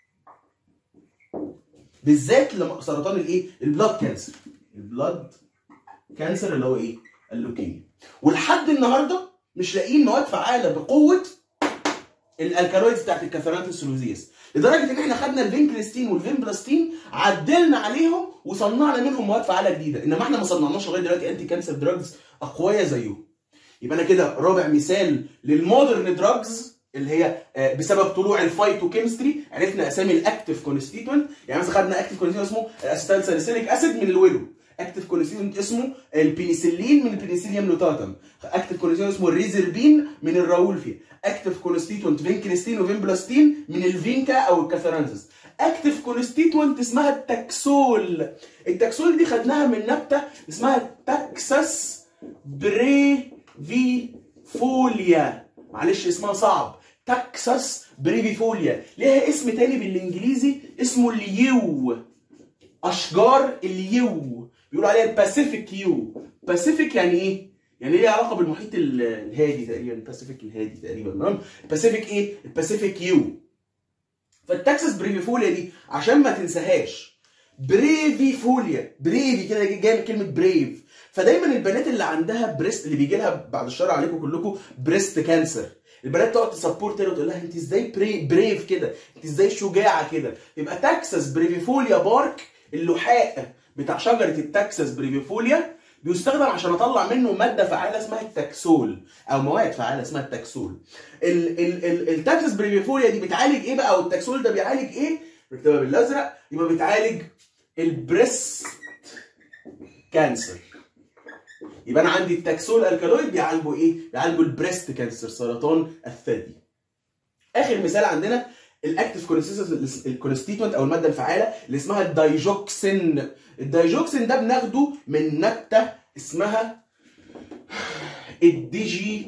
بالذات سرطان الايه البلاد كانسر البلاد كانسر اللي هو ايه اللوكيميا ولحد النهارده مش لاقيين مواد فعاله بقوه الالكالويدز بتاعت الكاثرانثوسلوزيس لدرجه ان احنا خدنا الفينكريستين والفينبلاستين عدلنا عليهم وصنعنا منهم مواد فعاله جديده انما احنا ما صنعناش لغايه دلوقتي انتي كانسر دراجز اقوياء زيهم يبقى انا كده رابع مثال للمودرن دراجز اللي هي بسبب طلوع الفايتوكيمستري عرفنا اسامي الاكتيف كونستيتوينت يعني مثلا خدنا اكتيف كونستيتوينت اسمه الاسيتال ساليسيليك اسيد من الويلو اكتيف كونستيتوينت اسمه البنسلين من البنسيليوم لوتاتم اكتيف كونستيتوينت اسمه الريزربين من الراولفيا اكتيف كونستيتوينت فينكريستين وفينبلاستين من الفينكا او الكاثرانثس اكتيف كونستيتوينت اسمها التاكسول التاكسول دي خدناها من نبته اسمها تاكسس بريفيفوليا معلش اسمها صعب تكساس بريفيفوليا ليها اسم تاني بالانجليزي اسمه اليو اشجار اليو بيقولوا عليها الباسيفيك يو باسيفيك يعني ايه يعني ليها علاقه بالمحيط الهادي تقريبا الباسيفيك الهادي تقريبا تمام الباسيفيك ايه الباسيفيك يو فالتكساس بريفيفوليا دي عشان ما تنساهاش بريفيفوليا بريفي كده جايه من كلمه بريف فدايما البنات اللي عندها بريست اللي بيجي لها بعد الشر عليكم كلكم بريست كانسر البنات تقعد تسبورت هنا وتقول لها انت ازاي بري بريف كده انت ازاي شجاعه كده يبقى تكساس بريفيفوليا بارك اللحاء بتاع شجره التكساس بريفيفوليا بيستخدم عشان اطلع منه ماده فعاله اسمها التكسول او مواد فعاله اسمها التكسول ال ال ال التكساس بريفيفوليا دي بتعالج ايه بقى او التكسول ده بيعالج ايه بكتبها بالازرق يبقى بتعالج البريست كانسر يبقى انا عندي التكسول الكالويد بيعالجوا ايه بيعالجوا البريست كانسر سرطان الثدي اخر مثال عندنا الاكتف الكونستيتوينت او الماده الفعاله اللي اسمها الدايجوكسين الدايجوكسين ده بناخده من نبته اسمها الديجي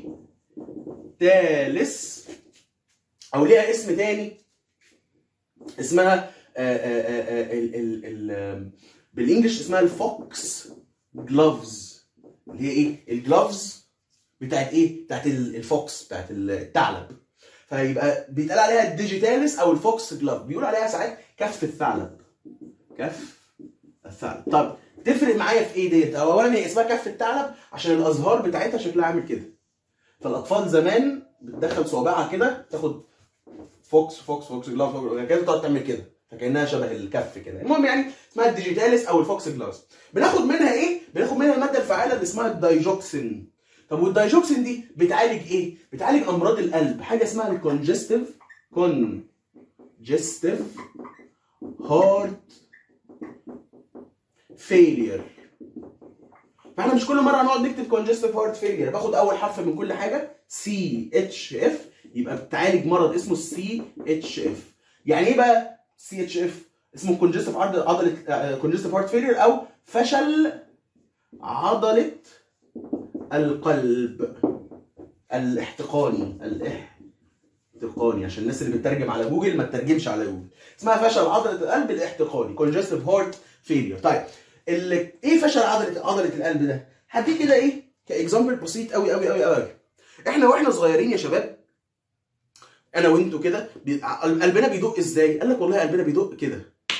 تالس او ليها اسم تاني اسمها آآ آآ ال ال ال بالانجلش اسمها الفوكس جلوفز اللي هي ايه الجلوفز بتاعت ايه بتاعت الفوكس بتاعت الثعلب فيبقى بيتقال عليها الديجيتاليس او الفوكس جلاف بيقول عليها ساعات كف الثعلب كف الثعلب طب تفرق معايا في ايه ديت اولا هي اسمها كف الثعلب عشان الازهار بتاعتها شكلها عامل كده فالاطفال زمان بتدخل صوابعها كده تاخد فوكس فوكس فوكس جلاف كده تقعد تعمل كده فكانها شبه الكف كده المهم يعني اسمها الديجيتاليس او الفوكس جلاس بناخد منها ايه بناخد منها الماده الفعاله اللي اسمها الدايجوكسين طب والدايجوكسين دي بتعالج ايه؟ بتعالج امراض القلب حاجه اسمها الكونجستيف كونجستيف هارت فيلير فاحنا مش كل مره هنقعد نكتب كونجستيف هارت فيلير باخد اول حرف من كل حاجه سي اتش اف يبقى بتعالج مرض اسمه السي اتش اف يعني ايه بقى سي اتش اف اسمه كونجستيف عضله كونجستيف هارت فيلير او فشل عضله القلب الاحتقاني الاحتقاني عشان الناس اللي بتترجم على جوجل ما تترجمش على جوجل اسمها فشل عضله القلب الاحتقاني congestive heart failure طيب اللي ايه فشل عضله عضله القلب ده هديك كده ايه كاكزامبل بسيط قوي قوي قوي قوي احنا واحنا صغيرين يا شباب انا وانتوا كده بي... قلبنا بيدق ازاي قال لك والله قلبنا بيدق كده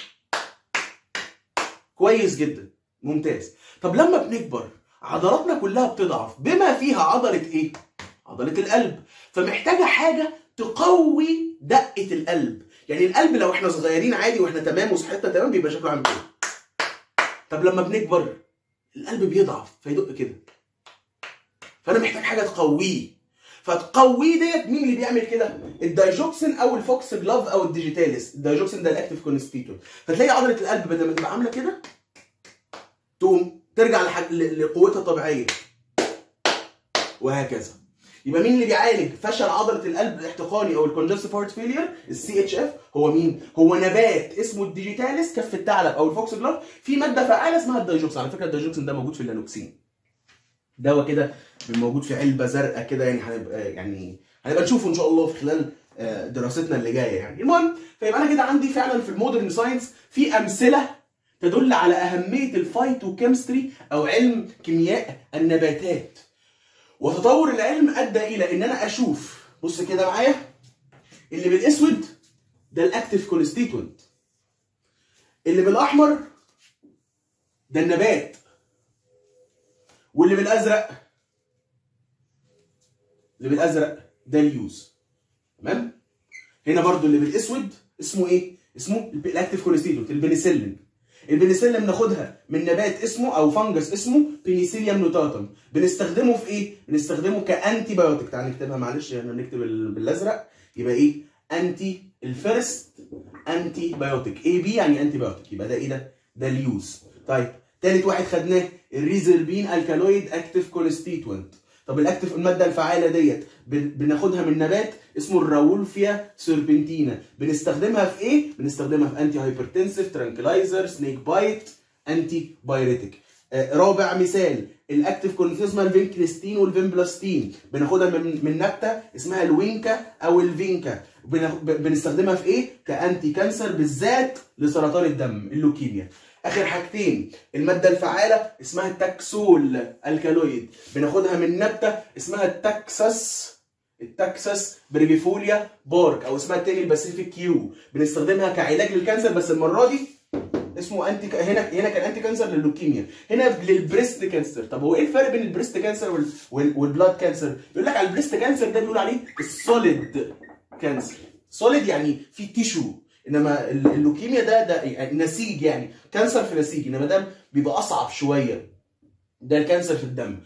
كويس جدا ممتاز طب لما بنكبر عضلاتنا كلها بتضعف بما فيها عضلة ايه؟ عضلة القلب فمحتاجة حاجة تقوي دقة القلب يعني القلب لو احنا صغيرين عادي واحنا تمام وصحتنا تمام بيبقى شكله عامل كده طب لما بنكبر القلب بيضعف فيدق كده فانا محتاج حاجة تقويه فتقويه ديت مين اللي بيعمل كده؟ الدايجوكسين او الفوكس جلاف او الديجيتاليس الدايجوكسين ده الاكتيف كونستيتوت فتلاقي عضله القلب بدل ما تبقى عامله كده تقوم ترجع لحج... لقوتها الطبيعيه وهكذا يبقى مين اللي بيعالج فشل عضله القلب الاحتقاني او الكونجستيف هارت فيلير السي اتش اف هو مين هو نبات اسمه الديجيتاليس كف الثعلب او الفوكس جلاف في ماده فعاله اسمها الدايجوكسين على فكره الدايجوكسين ده موجود في اللانوكسين دواء كده موجود في علبه زرقاء كده يعني هنبقى يعني هنبقى نشوفه ان شاء الله في خلال دراستنا اللي جايه يعني المهم فيبقى انا كده عندي فعلا في المودرن ساينس في امثله تدل على أهمية الفايتوكيمستري أو علم كيمياء النباتات وتطور العلم أدى إلى إن أنا أشوف بص كده معايا اللي بالأسود ده الأكتيف كونستيتوينت اللي بالأحمر ده النبات واللي بالأزرق اللي بالأزرق ده اليوز تمام هنا برضو اللي بالأسود اسمه إيه؟ اسمه الأكتيف كونستيتوينت البنسلين البنسلين بناخدها من نبات اسمه او فنجس اسمه بينيسيليوم نوتاتم بنستخدمه في ايه بنستخدمه كانتي بايوتيك تعال نكتبها معلش احنا نكتب بالازرق يبقى ايه انتي الفيرست انتي بايوتيك اي بي يعني انتي بايوتيك يبقى ده ايه ده ده اليوز طيب تالت واحد خدناه الريزربين الكالويد اكتيف كونستيتوينت طب الاكتف الماده الفعاله ديت بناخدها من نبات اسمه الراولفيا سيربنتينا بنستخدمها في ايه بنستخدمها في انتي هايبرتنسيف ترانكلايزر سنيك بايت انتي بايريتك آه رابع مثال الاكتف كونفيزما الفينكريستين والفينبلاستين بناخدها من من نبته اسمها الوينكا او الفينكا بنستخدمها في ايه كانتي كانسر بالذات لسرطان الدم اللوكيميا اخر حاجتين الماده الفعاله اسمها التاكسول الكالويد بناخدها من نبته اسمها التكساس التكساس بريبيفوليا بارك او اسمها التاني الباسيفيك كيو بنستخدمها كعلاج للكانسر بس المره دي اسمه انتي هنا هنا كان انتي كانسر لللوكيميا هنا للبريست كانسر طب هو ايه الفرق بين البريست كانسر وال... وال... والبلاد كانسر يقول لك على البريست كانسر ده بيقول عليه السوليد كانسر سوليد يعني في تيشو انما ال- اللوكيميا ده ده يعني نسيج يعني كانسر في نسيج انما ده بيبقى اصعب شويه ده الكانسر في الدم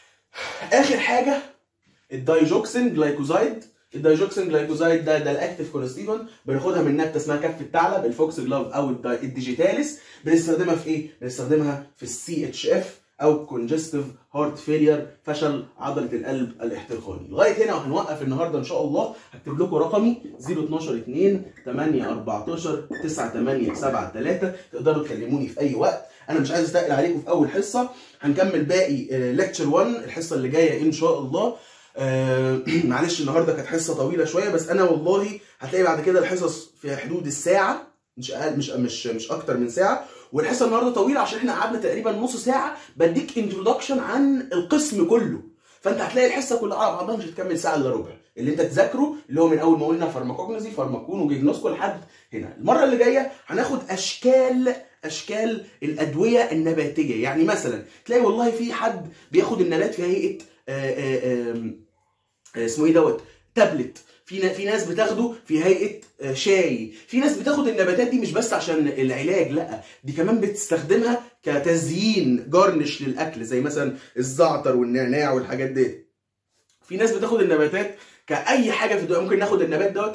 اخر حاجه الدايجوكسين جلايكوزايد الدايجوكسين جلايكوزايد ده ده الاكتيف كونستيتون بناخدها من نبته اسمها كف الثعلب الفوكس جلاف او الدا- الديجيتاليس بنستخدمها في ايه؟ بنستخدمها في السي اتش اف او كونجستيف هارت فيلير فشل عضله القلب الاحتقاني لغايه هنا وهنوقف النهارده ان شاء الله هكتب لكم رقمي 012 2 8 14 9 8 7 3 تقدروا تكلموني في اي وقت انا مش عايز استقل عليكم في اول حصه هنكمل باقي ليكتشر 1 الحصه اللي جايه ان شاء الله آه، معلش النهارده كانت حصه طويله شويه بس انا والله هتلاقي بعد كده الحصص في حدود الساعه مش اقل مش مش مش اكتر من ساعه والحصه النهارده طويله عشان احنا قعدنا تقريبا نص ساعه بديك انترودكشن عن القسم كله فانت هتلاقي الحصه كلها على بعضها مش هتكمل ساعه الا ربع اللي انت تذاكره اللي هو من اول ما قلنا فارماكوجنزي فارماكون وجيجنوسكو لحد هنا المره اللي جايه هناخد اشكال اشكال الادويه النباتيه يعني مثلا تلاقي والله في حد بياخد النبات في هيئه آه، آه، آم، آه، اسمه ايه دوت تابلت في نا- في ناس بتاخده في هيئه آه، شاي في ناس بتاخد النباتات دي مش بس عشان العلاج لا دي كمان بتستخدمها كتزيين جارنش للاكل زي مثلا الزعتر والنعناع والحاجات دي في ناس بتاخد النباتات كاي حاجه في الدنيا ممكن ناخد النبات دوت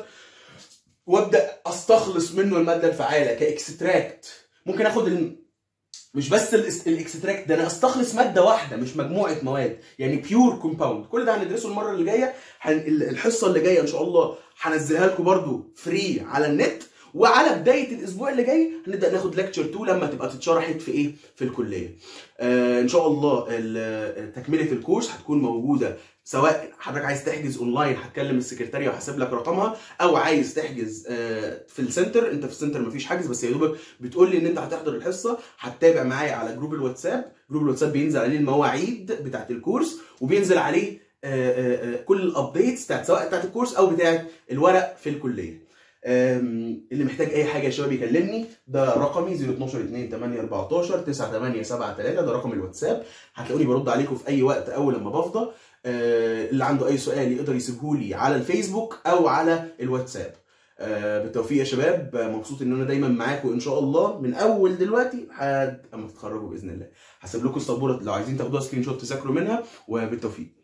وابدا استخلص منه الماده الفعاله كاكستراكت ممكن اخد الم... مش بس الاس- الاكستراكت ده انا استخلص ماده واحده مش مجموعه مواد يعني بيور كومباوند كل ده هندرسه المره اللي جايه هن... ال- الحصه اللي جايه ان شاء الله هنزلها لكم برضو فري على النت وعلى بدايه الاسبوع اللي جاي هنبدا ناخد ليكتشر 2 لما تبقى تتشرحت في ايه في الكليه آه ان شاء الله ال- تكمله الكورس هتكون موجوده سواء حضرتك عايز تحجز اونلاين هتكلم السكرتاريه وهسيب لك رقمها او عايز تحجز آه، في السنتر انت في السنتر مفيش حجز بس يا دوبك بتقول لي ان انت هتحضر الحصه هتتابع معايا على جروب الواتساب جروب الواتساب بينزل عليه المواعيد بتاعت الكورس وبينزل عليه آه، آه، آه، كل الابديتس بتاعت سواء بتاعت الكورس او بتاعت الورق في الكليه آم، اللي محتاج اي حاجه يا شباب يكلمني ده رقمي 012 2 8 14 9 8 7 3 ده رقم الواتساب هتلاقوني برد عليكم في اي وقت اول لما بفضى آه، اللي عنده اي سؤال يقدر يسيبه لي على الفيسبوك او على الواتساب آه، بالتوفيق يا شباب آه، مبسوط ان انا دايما معاكم ان شاء الله من اول دلوقتي لحد اما تتخرجوا باذن الله هسيب لكم السبوره لو عايزين تاخدوها سكرين شوت تذاكروا منها وبالتوفيق